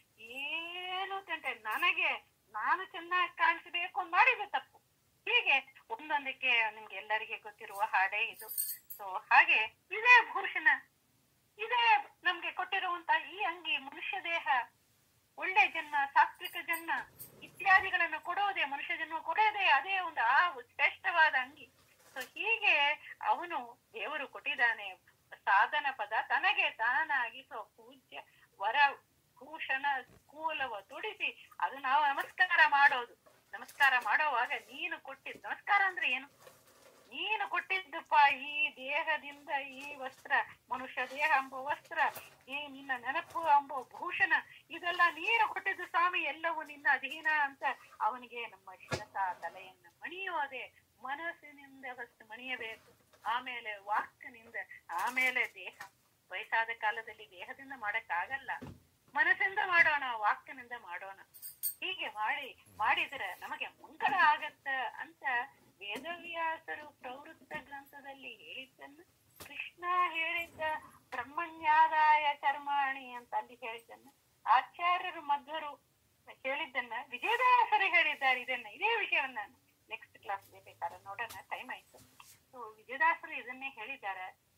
ಏನು ತಂಟೆ ನನಗೆ ನಾನು ಚೆನ್ನಾಗಿ ಕಾಣಿಸ್ಬೇಕು ಅಂತ ಮಾಡಿದ ತಪ್ಪು ಹೀಗೆ ಒಂದೊಂದಕ್ಕೆ ನಿಮ್ಗೆ ಎಲ್ಲರಿಗೆ ಗೊತ್ತಿರುವ ಹಾಡೇ ಇದು ಸೊ ಹಾಗೆ ಇದೇ ಭೂಷಣ ಇದೇ ನಮ್ಗೆ ಕೊಟ್ಟಿರುವಂತ ಈ ಅಂಗಿ ಮನುಷ್ಯ ದೇಹ ಒಳ್ಳೆ ಜನ್ಮ ಸಾತ್ವಿಕ ಜನ್ಮ ಇತ್ಯಾದಿಗಳನ್ನು ಕೊಡೋದೇ ಮನುಷ್ಯ ಜನ್ಮ ಕೊಡೋದೇ ಅದೇ ಒಂದು ಆ ಶ್ರೇಷ್ಠವಾದ ಅಂಗಿ ಸೊ ಹೀಗೆ ಅವನು ದೇವರು ಕೊಟ್ಟಿದ್ದಾನೆ ಸಾಧನ ಪದ ತನಗೆ ತಾನಾಗಿ ಸೊ ಪೂಜ್ಯ ವರ ಭೂಷಣ ಕೂಲವ ತುಡಿಸಿ ಅದು ನಾವು ನಮಸ್ಕಾರ ಮಾಡೋದು ನಮಸ್ಕಾರ ಮಾಡೋವಾಗ ನೀನು ಕೊಟ್ಟಿದ್ದು ನಮಸ್ಕಾರ ಅಂದ್ರೆ ಏನು ನೀನು ಕೊಟ್ಟಿದ್ದಪ್ಪ ಈ ದೇಹದಿಂದ ಈ ವಸ್ತ್ರ ಮನುಷ್ಯ ದೇಹ ಎಂಬ ವಸ್ತ್ರ ಈ ನಿನ್ನ ನೆನಪು ಎಂಬ ಭೂಷಣ ಇದೆಲ್ಲ ನೀನು ಕೊಟ್ಟಿದ್ದು ಸ್ವಾಮಿ ಎಲ್ಲವೂ ನಿನ್ನ ಅಧೀನ ಅಂತ ಅವನಿಗೆ ನಮ್ಮ ಶಿರಸ ತಲೆಯನ್ನ ಮಣಿಯೋದೆ ಮನಸ್ಸಿನಿಂದ ಫಸ್ಟ್ ಮಣಿಯಬೇಕು ಆಮೇಲೆ ವಾಕ್ನಿಂದ ಆಮೇಲೆ ದೇಹ ವಯಸ್ಸಾದ ಕಾಲದಲ್ಲಿ ದೇಹದಿಂದ ಮಾಡಕ್ಕಾಗಲ್ಲ ಮನಸ್ಸಿಂದ ಮಾಡೋಣ ವಾಕ್ಯನಿಂದ ಮಾಡೋಣ ಹೀಗೆ ಮಾಡಿ ಮಾಡಿದ್ರೆ ನಮಗೆ ಮಂಗಳ ಆಗತ್ತ ಅಂತ ವೇದವ್ಯಾಸರು ಪ್ರವೃತ್ತ ಗ್ರಂಥದಲ್ಲಿ ಹೇಳಿದ್ದನ್ನು ಕೃಷ್ಣ ಹೇಳಿದ್ದ ಬ್ರಹ್ಮಣ್ಯಾದಾಯ ಕರ್ಮಾಣಿ ಅಂತ ಅಲ್ಲಿ ಹೇಳಿದ್ದನ್ನ ಆಚಾರ್ಯರು ಮಧ್ವರು ಹೇಳಿದ್ದನ್ನ ವಿಜಯದಾಸರು ಹೇಳಿದ್ದಾರೆ ಇದನ್ನ ಇದೇ ವಿಷಯವನ್ನ ನೆಕ್ಸ್ಟ್ ಕ್ಲಾಸ್ ಬೇಕಾದ್ರೆ ನೋಡೋಣ ಟೈಮ್ ಆಯ್ತು ಸೊ ವಿಜಯದಾಸರು ಇದನ್ನೇ ಹೇಳಿದ್ದಾರೆ